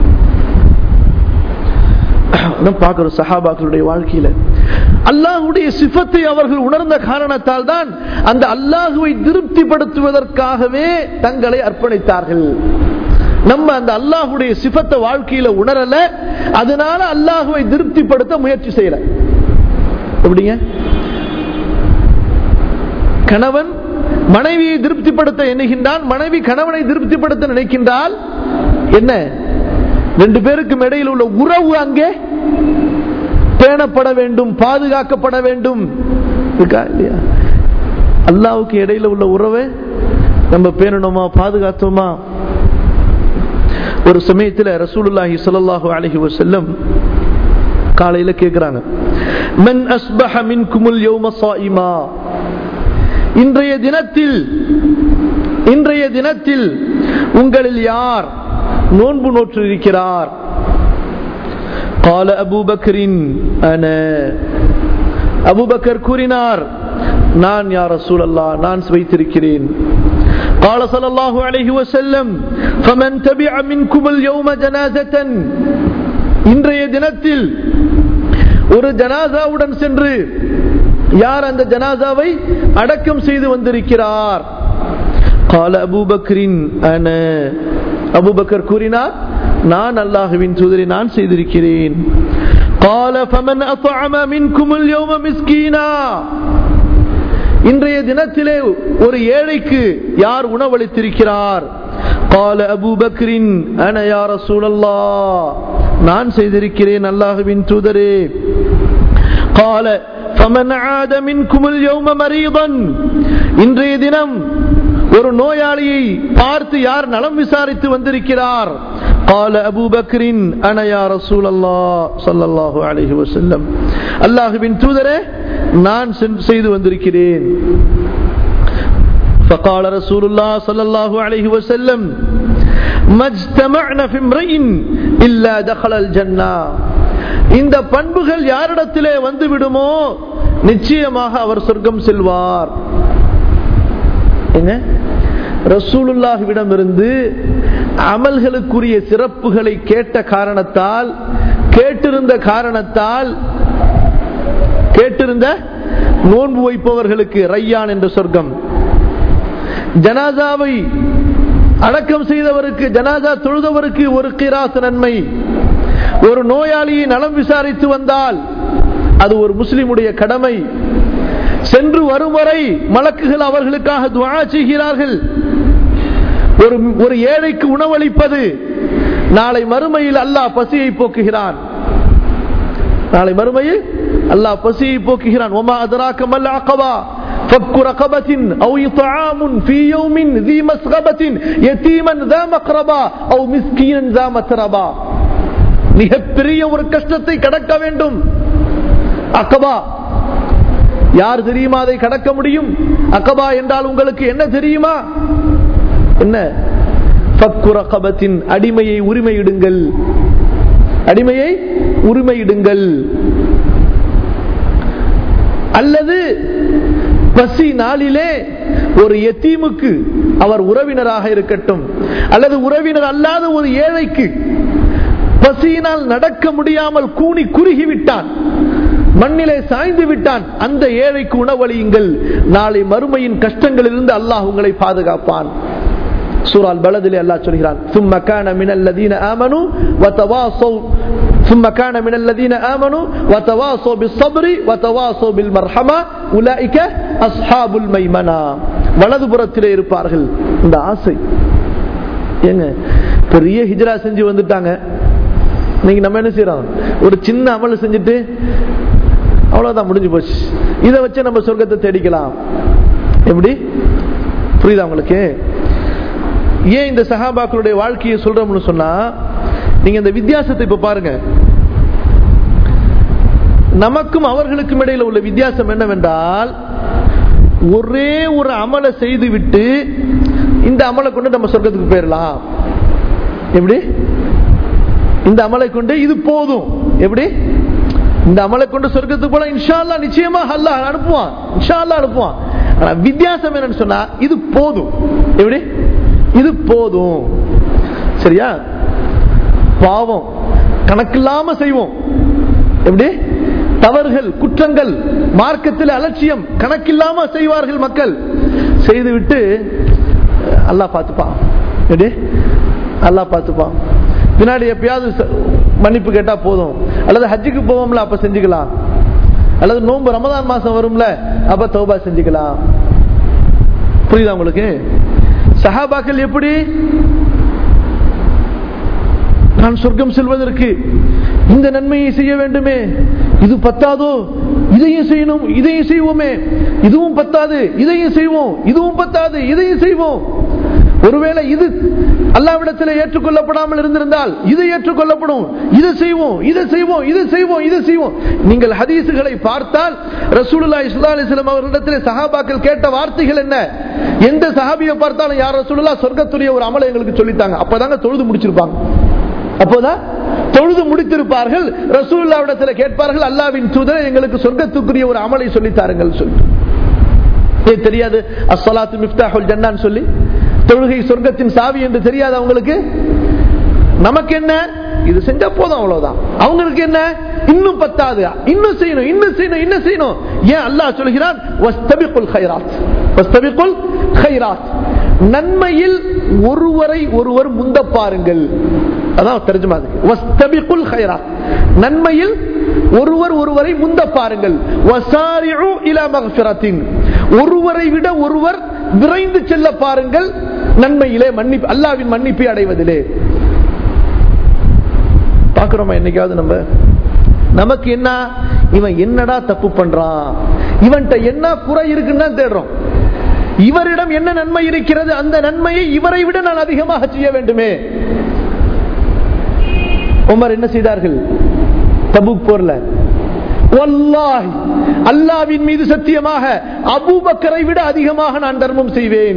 [SPEAKER 1] நம்ம பார்க்கிறோம் சஹாபாக்களுடைய வாழ்க்கையில அல்லாஹுடைய சிஃபத்தை அவர்கள் உணர்ந்த காரணத்தால் தான் அந்த அல்லாஹுவை திருப்திப்படுத்துவதற்காகவே தங்களை அர்ப்பணித்தார்கள் நம்ம அந்த அல்லாஹுடைய சிஃபத்தை வாழ்க்கையில உணரல அதனால அல்லாஹுவை திருப்திப்படுத்த முயற்சி செய்யல எப்படிங்க கணவன் மனைவியை திருப்திப்படுத்த எண்ணுகின்றான் மனைவி கணவனை திருப்திப்படுத்த நினைக்கின்றால் என்ன ரெண்டு பேருக்கும் இடையில் உள்ள உறவு அங்கே பேணப்பட வேண்டும் பாதுகாக்கப்பட வேண்டும் இருக்கா இல்லையா அல்லாவுக்கு இடையில உள்ள உறவை நம்ம பேணணுமா பாதுகாத்தோமா ஒரு சமயத்தில் ரசூலுல்லாஹி ஸல்லல்லாஹு அலைஹி வஸல்லம் காலையில கேக்குறாங்க மன் அஸ்பஹ மின்குமுல் யௌம ஸாயிமா இன்றைய தினத்தில் இன்றைய தினத்தில் உங்களில் யார் நோன்பு நோற்று இருக்கிறார் قال أبو بكر أنا أبو بكر கூறினார் நான் யா ரசூல் அல்லாஹ் நான் வைத்திருக்கிறேன் قال صلى الله عليه وسلم فمن تبع منكم اليوم جنازة இன்றைய தினத்தில் ஒரு ஜனாசாவுடன் சென்று யார் அந்த ஜனாசாவை அடக்கம் செய்து வந்திருக்கிறார் قال أبو بكر أنا அபு பக்கர் கூறினார் நான் அல்லாஹுவின் தூதரை நான் செய்திருக்கிறேன் قال فمن أطعم منكم اليوم مسكينا இன்றைய தினத்திலே ஒரு ஏழைக்கு யார் உணவளித்திருக்கிறார் قال أبو بكر أنا يا رسول الله நான் செய்திருக்கிறேன் அல்லாஹுவின் தூதரே قال فمن عاد منكم اليوم مريضا இன்றைய தினம் ஒரு நோயாளியை பார்த்து யார் நலம் விசாரித்து வந்திருக்கிறார் قال أبو بكر أنا يا رسول الله صلى الله عليه وسلم அல்லாஹுவின் தூதரே நான் செய்து வந்திருக்கிறேன் فقال رسول الله صلى الله عليه وسلم ما اجتمعنا في امرئ إلا دخل الجنة இந்த பண்புகள் யாரிடத்திலே வந்து விடுமோ நிச்சயமாக அவர் சொர்க்கம் செல்வார் என்ன ரசூலுல்லாஹிடம் இருந்து அமல்களுக்குரிய சிறப்புகளை கேட்ட காரணத்தால் கேட்டிருந்த காரணத்தால் கேட்டிருந்த நோன்பு வைப்பவர்களுக்கு ரையான் என்ற சொர்க்கம் ஜனாசாவை அடக்கம் செய்தவருக்கு ஜனாசா தொழுதவருக்கு ஒரு கிராச நன்மை ஒரு நோயாளியை நலம் விசாரித்து வந்தால் அது ஒரு முஸ்லிமுடைய கடமை சென்று வரும் வரை மலக்குகள் அவர்களுக்காக துவா செய்கிறார்கள் ஒரு ஒரு ஏழைக்கு உணவளிப்பது நாளை மறுமையில் அல்லாஹ் பசியை போக்குகிறான் நாளை மறுமையில் அல்லாஹ் பசியை போக்குகிறான் ஒமா அதராக்க மல் அகவா فك رقبة أو إطعام في يوم ذي مسغبة يتيما ذا مقربا أو مسكينا ذا متربا மிகப்பெரிய ஒரு கஷ்டத்தை கடக்க வேண்டும் அக்கபா யார் தெரியுமா அதை கடக்க முடியும் அக்கபா என்றால் உங்களுக்கு என்ன தெரியுமா என்ன ஃபக்குரகபத்தின் அடிமையை உரிமையிடுங்கள் அடிமையை உரிமையிடுங்கள் அல்லது பசி நாளிலே ஒரு எத்தீமுக்கு அவர் உறவினராக இருக்கட்டும் அல்லது உறவினர் அல்லாத ஒரு ஏழைக்கு பசியினால் நடக்க முடியாமல் கூனி குறுகி விட்டான் மண்ணிலே சாய்ந்து விட்டான் அந்த ஏழைக்கு உணவளியுங்கள் நாளை மறுமையின் கஷ்டங்களிலிருந்து அல்லாஹ் உங்களை பாதுகாப்பான் சூரால் பலதிலே அல்லாஹ் சொல்கிறான் ثم كان من الذين آمنوا وتواصوا ثم كان من الذين آمنوا وتواصوا بالصبر وتواصوا بالمرحمة أولئك أصحاب الميمنة வலது புறத்திலே இருப்பார்கள் இந்த ஆசை ஏங்க பெரிய ஹிஜ்ரா செஞ்சு வந்துட்டாங்க இன்னைக்கு நம்ம என்ன செய்யறோம் ஒரு சின்ன அமல் செஞ்சுட்டு அவ்வளவுதான் முடிஞ்சு போச்சு இதை வச்சு நம்ம சொர்க்கத்தை தேடிக்கலாம் எப்படி புரியுதா உங்களுக்கு ஏன் இந்த சஹாபாக்களுடைய வாழ்க்கையை சொல்றோம்னு சொன்னா நீங்க இந்த வித்தியாசத்தை இப்ப பாருங்க நமக்கும் அவர்களுக்கும் இடையில உள்ள வித்தியாசம் என்னவென்றால் ஒரே ஒரு அமலை செய்து விட்டு இந்த அமலை கொண்டு நம்ம சொர்க்கத்துக்கு போயிடலாம் எப்படி இந்த அமலை கொண்டு இது போதும் எப்படி இந்த அமலை கொண்டு சொர்க்கத்துக்கு போல இன்ஷா அல்லா நிச்சயமா அல்லாஹ் அனுப்புவான் இன்ஷா அல்லா அனுப்புவான் ஆனா வித்தியாசம் என்னன்னு சொன்னா இது போதும் எப்படி இது போதும் சரியா பாவம் கணக்கில்லாம செய்வோம் எப்படி தவறுகள் குற்றங்கள் மார்க்கத்தில் அலட்சியம் கணக்கில்லாம செய்வார்கள் மக்கள் செய்துவிட்டு அல்லாஹ் பார்த்துப்பான் எப்படி அல்லாஹ் பார்த்துப்பான் பின்னாடி எப்பயாவது ச- மன்னிப்பு கேட்டா போதும் அல்லது ஹஜ்ஜுக்கு போவோம்ல அப்ப செஞ்சுக்கலாம் அல்லது நோன்பு ரமதான் மாசம் வரும்ல அப்ப தௌபா செஞ்சுக்கலாம் புரியுதா உங்களுக்கு சஹாபாக்கள் எப்படி நான் சொர்க்கம் செல்வதற்கு இந்த நன்மையை செய்ய வேண்டுமே இது பத்தாதோ இதையும் செய்யணும் இதையும் செய்வோமே இதுவும் பத்தாது இதையும் செய்வோம் இதுவும் பத்தாது இதையும் செய்வோம் ஒருவேளை இது அல்லாவிடத்தில் ஏற்றுக்கொள்ளப்படாமல் இருந்திருந்தால் இது ஏற்றுக்கொள்ளப்படும் இது செய்வோம் இதை செய்வோம் இது செய்வோம் இது செய்வோம் நீங்கள் ஹதீசுகளை பார்த்தால் ரசூலுல்லா இஸ்லா அலிஸ்லாம் அவர்களிடத்தில் சஹாபாக்கள் கேட்ட வார்த்தைகள் என்ன எந்த சஹாபியை பார்த்தாலும் யார் ரசூலுல்லா சொர்க்கத்துடைய ஒரு அமலை எங்களுக்கு சொல்லித்தாங்க அப்பதாங்க தொழுது முடிச்சிருப்பாங்க அப்போதான் தொழுது முடித்திருப்பார்கள் ரசூலுல்லாவிடத்தில் கேட்பார்கள் அல்லாவின் தூதரை எங்களுக்கு சொர்க்கத்துக்குரிய ஒரு அமலை சொல்லித்தாருங்கள் சொல்லிட்டு ஏன் தெரியாது அஸ்ஸலாத்து மிஃப்தாஹுல் ஜன்னான்னு சொல்லி தொழுகை சொர்க்கத்தின் சாவி என்று தெரியாது அவங்களுக்கு நமக்கு என்ன இது செஞ்சா போதும் அவ்வளவுதான் அவங்களுக்கு என்ன இன்னும் பத்தாது இன்னும் செய்யணும் இன்னும் செய்யணும் இன்னும் செய்யணும் ஏன் அல்லாஹ் சொல்கிறான் வஸ்தபிகுல் கைராத் வஸ்தபிகுல் கைராத் நன்மையில் ஒருவரை ஒருவர் முந்த பாருங்கள் அதான் தர்ஜுமா அதுக்கு. வஸ்தபிகுல் கைராத் நன்மையில் ஒருவர் ஒருவரை முந்த பாருங்கள் வசாரிஉ இலா மக்ஃபிரத்தின் ஒருவரை விட ஒருவர் விரைந்து செல்ல பாருங்கள் நன்மையிலே மன்னிப்பு அல்லாவின் மன்னிப்பை அடைவதிலே பாக்குறோமா என்னைக்காவது நம்ம நமக்கு என்ன இவன் என்னடா தப்பு பண்றான் இவன்கிட்ட என்ன குறை இருக்குன்னு தான் தேடுறோம் இவரிடம் என்ன நன்மை இருக்கிறது அந்த நன்மையை இவரை விட நான் அதிகமாக செய்ய வேண்டுமே உமர் என்ன செய்தார்கள் தபுக் போர்ல வல்லாஹ் அல்லாவின் மீது சத்தியமாக அபூபக்கரை விட அதிகமாக நான் தர்மம் செய்வேன்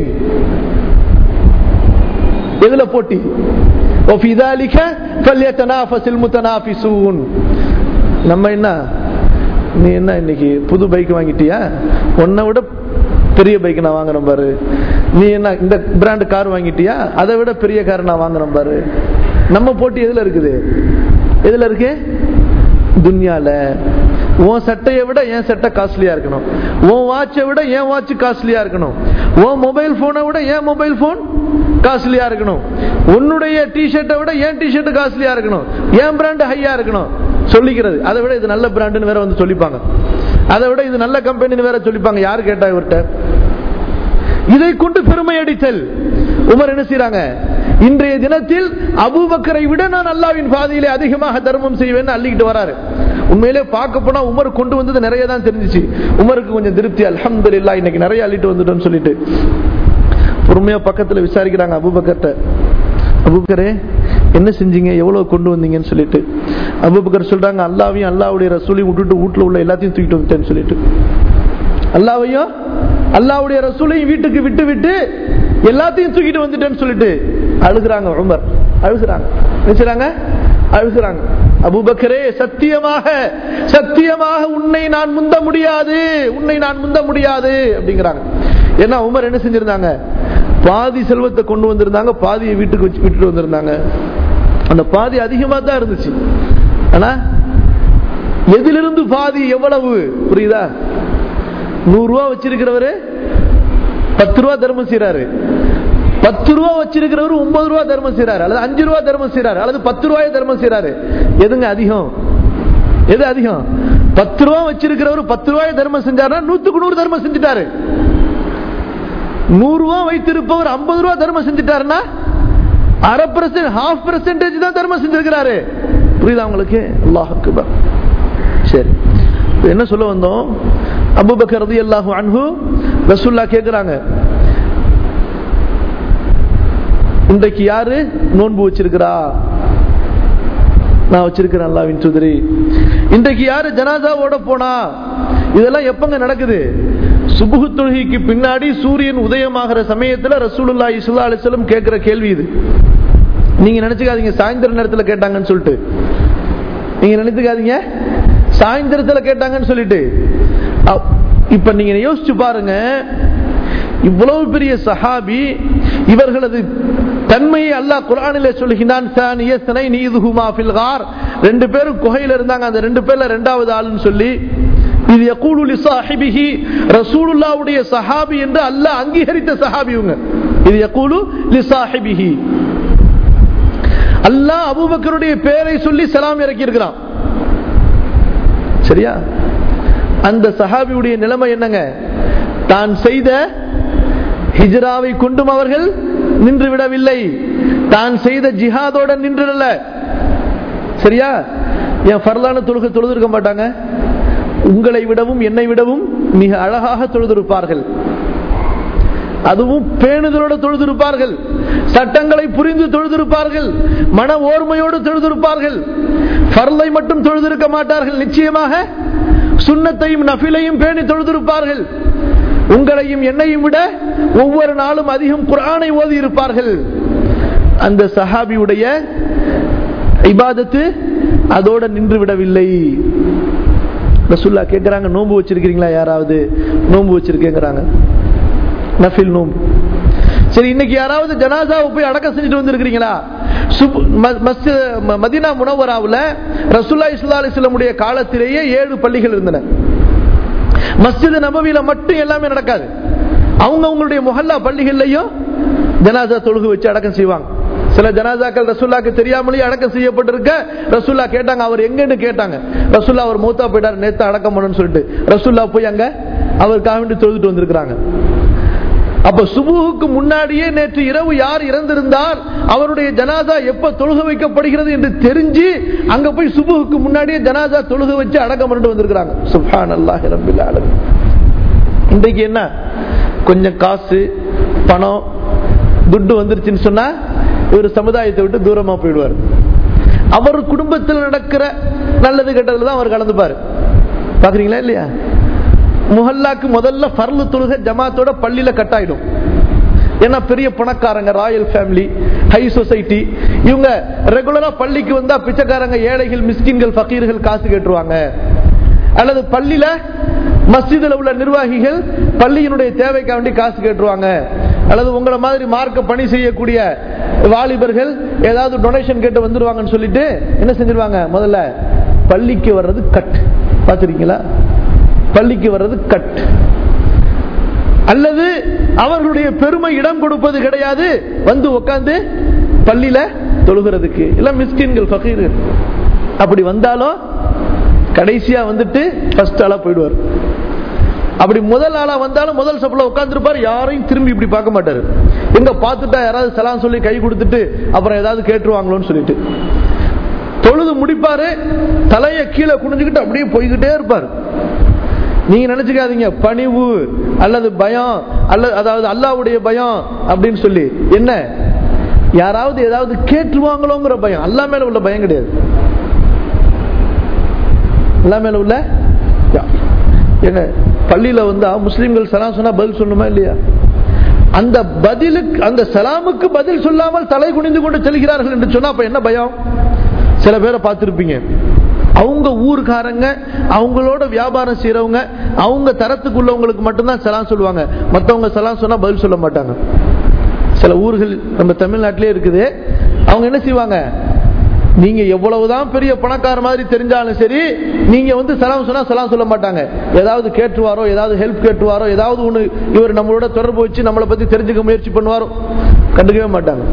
[SPEAKER 1] எதுல போட்டி وفي ذلك فليتنافس المتنافسون நம்ம என்ன நீ என்ன இன்னைக்கு புது பைக் வாங்கிட்டியா உன்னை விட பெரிய பைக் நான் வாங்குறேன் பாரு நீ என்ன இந்த பிராண்ட் கார் வாங்கிட்டியா அதை விட பெரிய கார் நான் வாங்குறேன் பாரு நம்ம போட்டி எதுல இருக்குது எதுல இருக்கு துன்யால உன் சட்டையை விட என் சட்டை காஸ்ட்லியா இருக்கணும் உன் வாட்சை விட என் வாட்ச் காஸ்ட்லியா இருக்கணும் உன் மொபைல் போனை விட என் மொபைல் போன் காஸ்ட்லியா இருக்கணும் உன்னுடைய டிஷர்ட்டை விட என் டிஷர்ட் காஸ்ட்லியா இருக்கணும் என் பிராண்ட் ஹையா இருக்கணும் சொல்லிக்கிறது அதை விட இது நல்ல பிராண்டுன்னு வேற வந்து சொல்லிப்பாங்க அதை விட இது நல்ல கம்பெனின்னு வேற சொல்லிப்பாங்க யாரு கேட்டா இவர்கிட்ட இதை கொண்டு பெருமை அடித்தல் உமர் என்ன செய்யறாங்க இன்றைய தினத்தில் அபூபக்கரை விட நான் அல்லாவின் பாதையிலே அதிகமாக தர்மம் செய்வேன் அள்ளிக்கிட்டு வராரு உண்மையிலே பார்க்க போனா உமர் கொண்டு வந்தது நிறைய தான் தெரிஞ்சிச்சு உமருக்கு கொஞ்சம் திருப்தி அல்ஹம்துலில்லாஹ் இன்னைக்கு நிறைய அள்ளிட்டு வந்துட்டோம்னு சொல்லிட்டு பொறுமையா பக்கத்துல விசாரிக்கிறாங்க அபூபக்கர்ட்ட அபூபக்கரே என்ன செஞ்சீங்க எவ்வளவு கொண்டு வந்தீங்கன்னு சொல்லிட்டு அபூபக்கர் சொல்றாங்க அல்லாவையும் அல்லாவுடைய ரசூலையும் விட்டுட்டு வீட்டுல உள்ள எல்லாத்தையும் தூக்கிட்டு வந்துட்டேன்னு சொல்லிட்டு அல்லாவையும் அல்லாவுடைய ரசூலையும் வீட்டுக்கு விட்டு விட்டு எல்லாத்தையும் தூக்கிட்டு வந்துட்டேன்னு சொல்லிட்டு அழுகுறாங்க உமர் அழுகுறாங்க நினைச்சாங்க அழுகுறாங்க அபூபக்கரே சத்தியமாக சத்தியமாக உன்னை நான் முந்த முடியாது உன்னை நான் முந்த முடியாது அப்படிங்கிறாங்க ஏன்னா உமர் என்ன செஞ்சிருந்தாங்க பாதி செல்வத்தை கொண்டு வந்திருந்தாங்க பாதியை வீட்டுக்கு வச்சு விட்டுட்டு வந்திருந்தாங்க அந்த பாதி அதிகமா தான் இருந்துச்சு ஆனா எதிலிருந்து பாதி எவ்வளவு புரியுதா நூறு ரூபா வச்சிருக்கிறவரு பத்து ரூபா தர்மம் செய்யறாரு பத்து ரூபா வச்சிருக்கிறவரு ஒன்பது ரூபா தர்மம் செய்யறாரு அல்லது அஞ்சு ரூபா தர்மம் செய்யறாரு அல்லது பத்து ரூபாய் தர்மம் செய்யறாரு எதுங்க அதிகம் எது அதிகம் பத்து ரூபா வச்சிருக்கிறவரு பத்து ரூபாய் தர்மம் செஞ்சாருன்னா நூத்துக்கு நூறு தர்மம் செஞ்சுட்டாரு நூறு ரூபா வைத்திருப்பவர் ஐம்பது ரூபா தர்மம் செஞ்சுட்டாருன்னா அரை பர்சன்ட் ஹாஃப் பர்சன்டேஜ் தான் தர்மம் செஞ்சிருக்கிறாரு புரியுதா உங்களுக்கு அல்லாஹ் அக்பர் சரி இப்ப என்ன சொல்ல வந்தோம் அபுபக்கர் ரதி அல்லாஹு அன்ஹு ரசூல்லா கேக்குறாங்க இன்றைக்கு யாரு நோன்பு வச்சிருக்கிறா நான் வச்சிருக்கிறேன் அல்லாவின் சுதரி இன்றைக்கு யாரு ஜனாதாவோட போனா இதெல்லாம் எப்பங்க நடக்குது சுபுகு தொழுகைக்கு பின்னாடி சூரியன் உதயமாகிற சமயத்துல ரசூலுல்லா இஸ்லா அலிஸ்லம் கேட்கிற கேள்வி இது நீங்க நினைச்சுக்காதீங்க சாயந்தர நேரத்துல கேட்டாங்கன்னு சொல்லிட்டு நீங்க நினைச்சுக்காதீங்க சாயந்தரத்துல கேட்டாங்கன்னு சொல்லிட்டு அப்- இப்ப நீங்க யோசிச்சு பாருங்க இவ்வளவு பெரிய சஹாபி இவர்களது தன்மையை அல்லாஹ் குர்ஆனிலே சொல்கிறான் சானிய சனை நீதுஹுமா ஃபில் கார் ரெண்டு பேரும் குகையில இருந்தாங்க அந்த ரெண்டு பேர்ல ரெண்டாவது ஆளுன்னு சொல்லி இது யகூலு லி சாஹிபிஹி ரசூலுல்லாஹ்வுடைய சஹாபி என்று அல்லாஹ் அங்கீகரித்த சஹாபி இவங்க இது யகூலு லி சாஹிபிஹி அல்லாஹ் அபூபக்கருடைய பெயரை சொல்லி சலாம் இறக்கி இருக்கிறான் சரியா அந்த சஹாபியுடைய நிலைமை என்னங்க தான் செய்த ஹிஜ்ராவை கொண்டும் அவர்கள் நின்று விடவில்லை தான் செய்த ஜிஹாதோட நின்றுடல சரியா என் ஃபர்லான தொழுகை தொழுதிருக்க மாட்டாங்க உங்களை விடவும் என்னை விடவும் மிக அழகாக தொழுதிருப்பார்கள் அதுவும் பேணுதலோட தொழுதிருப்பார்கள் சட்டங்களை புரிந்து தொழுதிருப்பார்கள் மன ஓர்மையோடு தொழுதிருப்பார்கள் ஃபர்லை மட்டும் தொழுதிருக்க மாட்டார்கள் நிச்சயமாக சுண்ணத்தையும் நஃபிலையும் பேணி தொழுதிருப்பார்கள் உங்களையும் என்னையும் விட ஒவ்வொரு நாளும் அதிகம் குர்ஆனை ஓதி இருப்பார்கள் அந்த சஹாபியுடைய இபாதத்து அதோட நின்று விடவில்லை ரசுல்லா கேட்கிறாங்க நோன்பு வச்சிருக்கீங்களா யாராவது நோன்பு வச்சிருக்கேங்கிறாங்க நஃபில் நோன்பு சரி இன்னைக்கு யாராவது ஜனாசாவை போய் அடக்கம் செஞ்சுட்டு வந்திருக்கிறீங்களா சுப்- ம- மஸ்ஜி- ம- மதீனா முனவராவுல ரசூல்லா இஸ்லா அலிஸ்லமுடைய காலத்திலேயே ஏழு பள்ளிகள் இருந்தன மஸ்ஜித் நபவியில மட்டும் எல்லாமே நடக்காது அவங்க அவங்களுடைய முஹல்லா பள்ளிகள்லயும் ஜனாசா தொழுகு வச்சு அடக்கம் செய்வாங்க சில ஜனாசாக்கள் ரசூல்லாக்கு தெரியாமலேயே அடக்கம் செய்யப்பட்டிருக்க ரசூல்லா கேட்டாங்க அவர் எங்கன்னு கேட்டாங்க ரசூல்லா அவர் மூத்தா போயிட்டார் நேத்து அடக்கம் பண்ணணும்னு சொல்லிட்டு ரசூல்லா போய் அங்க அவருக்காக வேண்டி தொழுதுட்டு வந்திருக்கிறாங்க அப்ப சுபுவுக்கு முன்னாடியே நேற்று இரவு யார் இறந்திருந்தால் அவருடைய ஜனாதா எப்ப தொழுக வைக்கப்படுகிறது என்று தெரிஞ்சு அங்க போய் சுபுவுக்கு முன்னாடியே ஜனாதா தொழுக வச்சு அடக்கம் பண்ணிட்டு வந்திருக்கிறாங்க சுப்ஹான் அல்லாஹ் ரபில் ஆலமீன் இன்றைக்கு என்ன கொஞ்சம் காசு பணம் துட்டு வந்துருச்சுன்னு சொன்னா ஒரு சமுதாயத்தை விட்டு தூரமா போயிடுவார் அவர் குடும்பத்தில் நடக்கிற நல்லது கெட்டதுல தான் அவர் கலந்துப்பாரு பாக்குறீங்களா இல்லையா முஹல்லாக்கு முதல்ல பர்லு தொழுகை ஜமாத்தோட பள்ளியில கட்டாயிடும் ஏன்னா பெரிய பணக்காரங்க ராயல் ஃபேமிலி ஹை சொசைட்டி இவங்க ரெகுலரா பள்ளிக்கு வந்தா பிச்சைக்காரங்க ஏழைகள் மிஸ்கின்கள் ஃபக்கீர்கள் காசு கேட்டுருவாங்க அல்லது பள்ளியில மஸ்ஜிதில் உள்ள நிர்வாகிகள் பள்ளியினுடைய தேவைக்காக வேண்டி காசு கேட்டுருவாங்க அல்லது உங்களை மாதிரி மார்க்க பணி செய்யக்கூடிய வாலிபர்கள் ஏதாவது டொனேஷன் கேட்டு வந்துருவாங்கன்னு சொல்லிட்டு என்ன செஞ்சிருவாங்க முதல்ல பள்ளிக்கு வர்றது கட் பார்த்துருக்கீங்களா பள்ளிக்கு வர்றது கட் அல்லது அவர்களுடைய பெருமை இடம் கொடுப்பது கிடையாது வந்து உட்காந்து பள்ளியில தொழுகிறதுக்கு எல்லாம் மிஸ்கின்கள் ஃபகீர்கள் அப்படி வந்தாலும் கடைசியா வந்துட்டு ஃபர்ஸ்ட் ஆளா போயிடுவார் அப்படி முதல் ஆளா வந்தாலும் முதல் சப்பில் உட்காந்துருப்பார் யாரையும் திரும்பி இப்படி பார்க்க மாட்டாரு எங்க பார்த்துட்டா யாராவது சலாம் சொல்லி கை கொடுத்துட்டு அப்புறம் ஏதாவது கேட்டுருவாங்களோன்னு சொல்லிட்டு தொழுது முடிப்பாரு தலையை கீழே குனிஞ்சுக்கிட்டு அப்படியே போய்கிட்டே இருப்பார் நீங்க நினைச்சுக்காதீங்க பணிவு அல்லது பயம் அல்லது அதாவது அல்லாவுடைய பயம் அப்படின்னு சொல்லி என்ன யாராவது ஏதாவது கேட்டுருவாங்களோங்கிற பயம் அல்லா மேல உள்ள பயம் கிடையாது அல்லா மேல உள்ள எங்க பள்ளியில வந்தா முஸ்லிம்கள் சலாம் சொன்னா பதில் சொல்லணுமா இல்லையா அந்த பதிலுக்கு அந்த சலாமுக்கு பதில் சொல்லாமல் தலை குனிந்து கொண்டு செல்கிறார்கள் என்று சொன்னா அப்ப என்ன பயம் சில பேரை பார்த்திருப்பீங்க அவங்க ஊருக்காரங்க அவங்களோட வியாபாரம் செய்யறவங்க அவங்க தரத்துக்குள்ளவங்களுக்கு மட்டும்தான் சலாம் சொல்லுவாங்க மற்றவங்க சலாம் சொன்னா பதில் சொல்ல மாட்டாங்க சில ஊர்கள் நம்ம தமிழ்நாட்டிலே இருக்குது அவங்க என்ன செய்வாங்க நீங்க எவ்வளவுதான் பெரிய பணக்கார மாதிரி தெரிஞ்சாலும் சரி நீங்க வந்து சலாம் சொன்னா சலாம் சொல்ல மாட்டாங்க ஏதாவது கேட்டுவாரோ ஏதாவது ஹெல்ப் கேட்டுவாரோ ஏதாவது ஒண்ணு இவர் நம்மளோட தொடர்பு வச்சு நம்மளை பத்தி தெரிஞ்சுக்க முயற்சி பண்ணுவாரோ கண்டுக்கவே மாட்டாங்க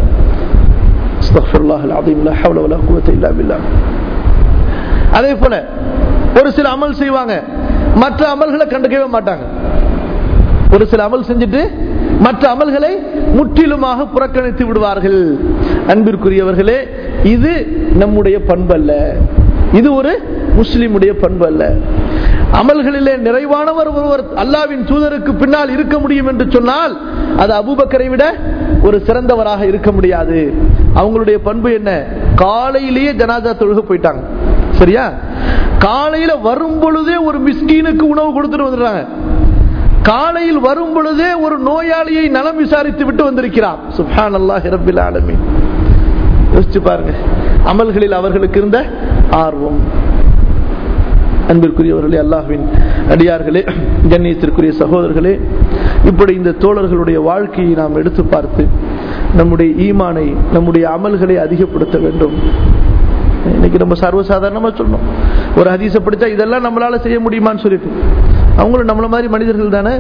[SPEAKER 1] அதே போல ஒரு சில அமல் செய்வாங்க மற்ற அமல்களை கண்டுக்கவே மாட்டாங்க ஒரு சில அமல் செஞ்சுட்டு மற்ற அமல்களை முற்றிலுமாக புறக்கணித்து விடுவார்கள் அன்பிற்குரியவர்களே இது நம்முடைய பண்பு அல்ல இது ஒரு முஸ்லிமுடைய பண்பு அல்ல அமல்களிலே நிறைவானவர் ஒருவர் அல்லாவின் தூதருக்கு பின்னால் இருக்க முடியும் என்று சொன்னால் அது அபூபக்கரை விட ஒரு சிறந்தவராக இருக்க முடியாது அவங்களுடைய பண்பு என்ன காலையிலேயே ஜனாதா தொழுக போயிட்டாங்க சரியா காலையில வரும் பொழுதே ஒரு மிஸ்கீனுக்கு உணவு கொடுத்துட்டு வந்துடுறாங்க காலையில் வரும் பொழுதே ஒரு நோயாளியை நலம் விசாரித்து விட்டு வந்திருக்கிறார் சுஹான் அல்லாஹ் ரபில் ஆலமி யோசிச்சு பாருங்க அமல்களில் அவர்களுக்கு இருந்த ஆர்வம் அன்பிற்குரியவர்களே அல்லாஹ்வின் அடியார்களே கண்ணியத்திற்குரிய சகோதரர்களே இப்படி இந்த தோழர்களுடைய வாழ்க்கையை நாம் எடுத்து பார்த்து நம்முடைய ஈமானை நம்முடைய அமல்களை அதிகப்படுத்த வேண்டும் இன்னைக்கு நம்ம சர்வசாதாரணமா சொல்லணும் ஒரு ஹதீஸை படிச்சா இதெல்லாம் நம்மளால செய்ய முடியுமான்னு சொல்லிட்டு அவங்களும் நம்மள மாதிரி மனிதர்கள் தானே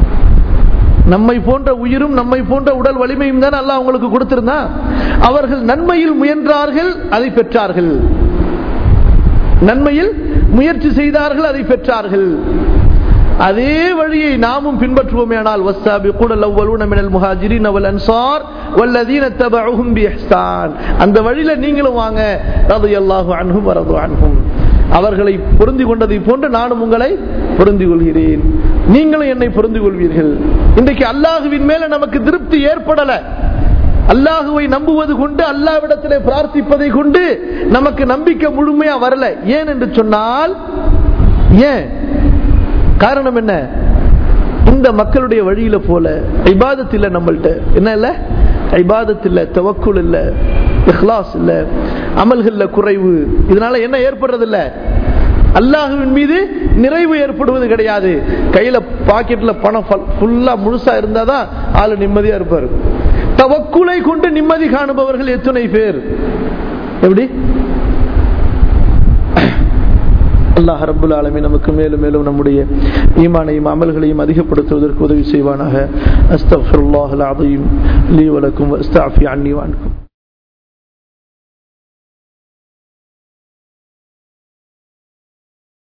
[SPEAKER 1] நம்மை போன்ற உயிரும் நம்மை போன்ற உடல் வலிமையும் தானே அல்ல அவங்களுக்கு கொடுத்திருந்தா அவர்கள் நன்மையில் முயன்றார்கள் அதை பெற்றார்கள் நன்மையில் முயற்சி செய்தார்கள் அதை பெற்றார்கள் அதே வழியை நாமும் பின்பற்றுவோமே ஆனால் வஸ்ஸாபிகூன அவ்வளூன மினல் முஹாஜிரின் அவல் அன்சார் வல்லதீன தபஉஹும் பிஇஹ்சான் அந்த வழியில நீங்களும் வாங்க ரலியல்லாஹு அன்ஹும் வரது அன்ஹும் அவர்களை பொருந்தி கொண்டதை போன்று நானும் உங்களை பொருந்தி கொள்கிறேன் நீங்களும் என்னை பொருந்தி கொள்வீர்கள் இன்றைக்கு அல்லாஹுவின் மேல நமக்கு திருப்தி ஏற்படல அல்லாஹுவை நம்புவது கொண்டு அல்லாவிடத்திலே பிரார்த்திப்பதை கொண்டு நமக்கு நம்பிக்கை முழுமையா வரல ஏன் என்று சொன்னால் ஏன் காரணம் என்ன இந்த மக்களுடைய வழியில போல ஐபாதத் இல்ல நம்மள்ட்ட என்ன இல்ல ஐபாதத் இல்ல தவக்குள் இல்ல இஹ்லாஸ் இல்ல அமல்கள்ல குறைவு இதனால என்ன ஏற்படுறது இல்ல அல்லாஹுவின் மீது நிறைவு ஏற்படுவது கிடையாது கையில பாக்கெட்ல பணம் ஃபுல்லா முழுசா இருந்தாதான் ஆளு நிம்மதியா இருப்பாரு தவக்குலை கொண்டு நிம்மதி காணுபவர்கள் எத்தனை பேர் எப்படி அல்லாஹ் ரபுல் ஆலமி நமக்கு மேலும் மேலும் நம்முடைய ஈமானையும் அமல்களையும் அதிகப்படுத்துவதற்கு உதவி செய்வானாக அஸ்தஃபுல்லாஹ் அலீம் லீ வலக்கும் அஸ்தாஃபி அன்னி வான்கும்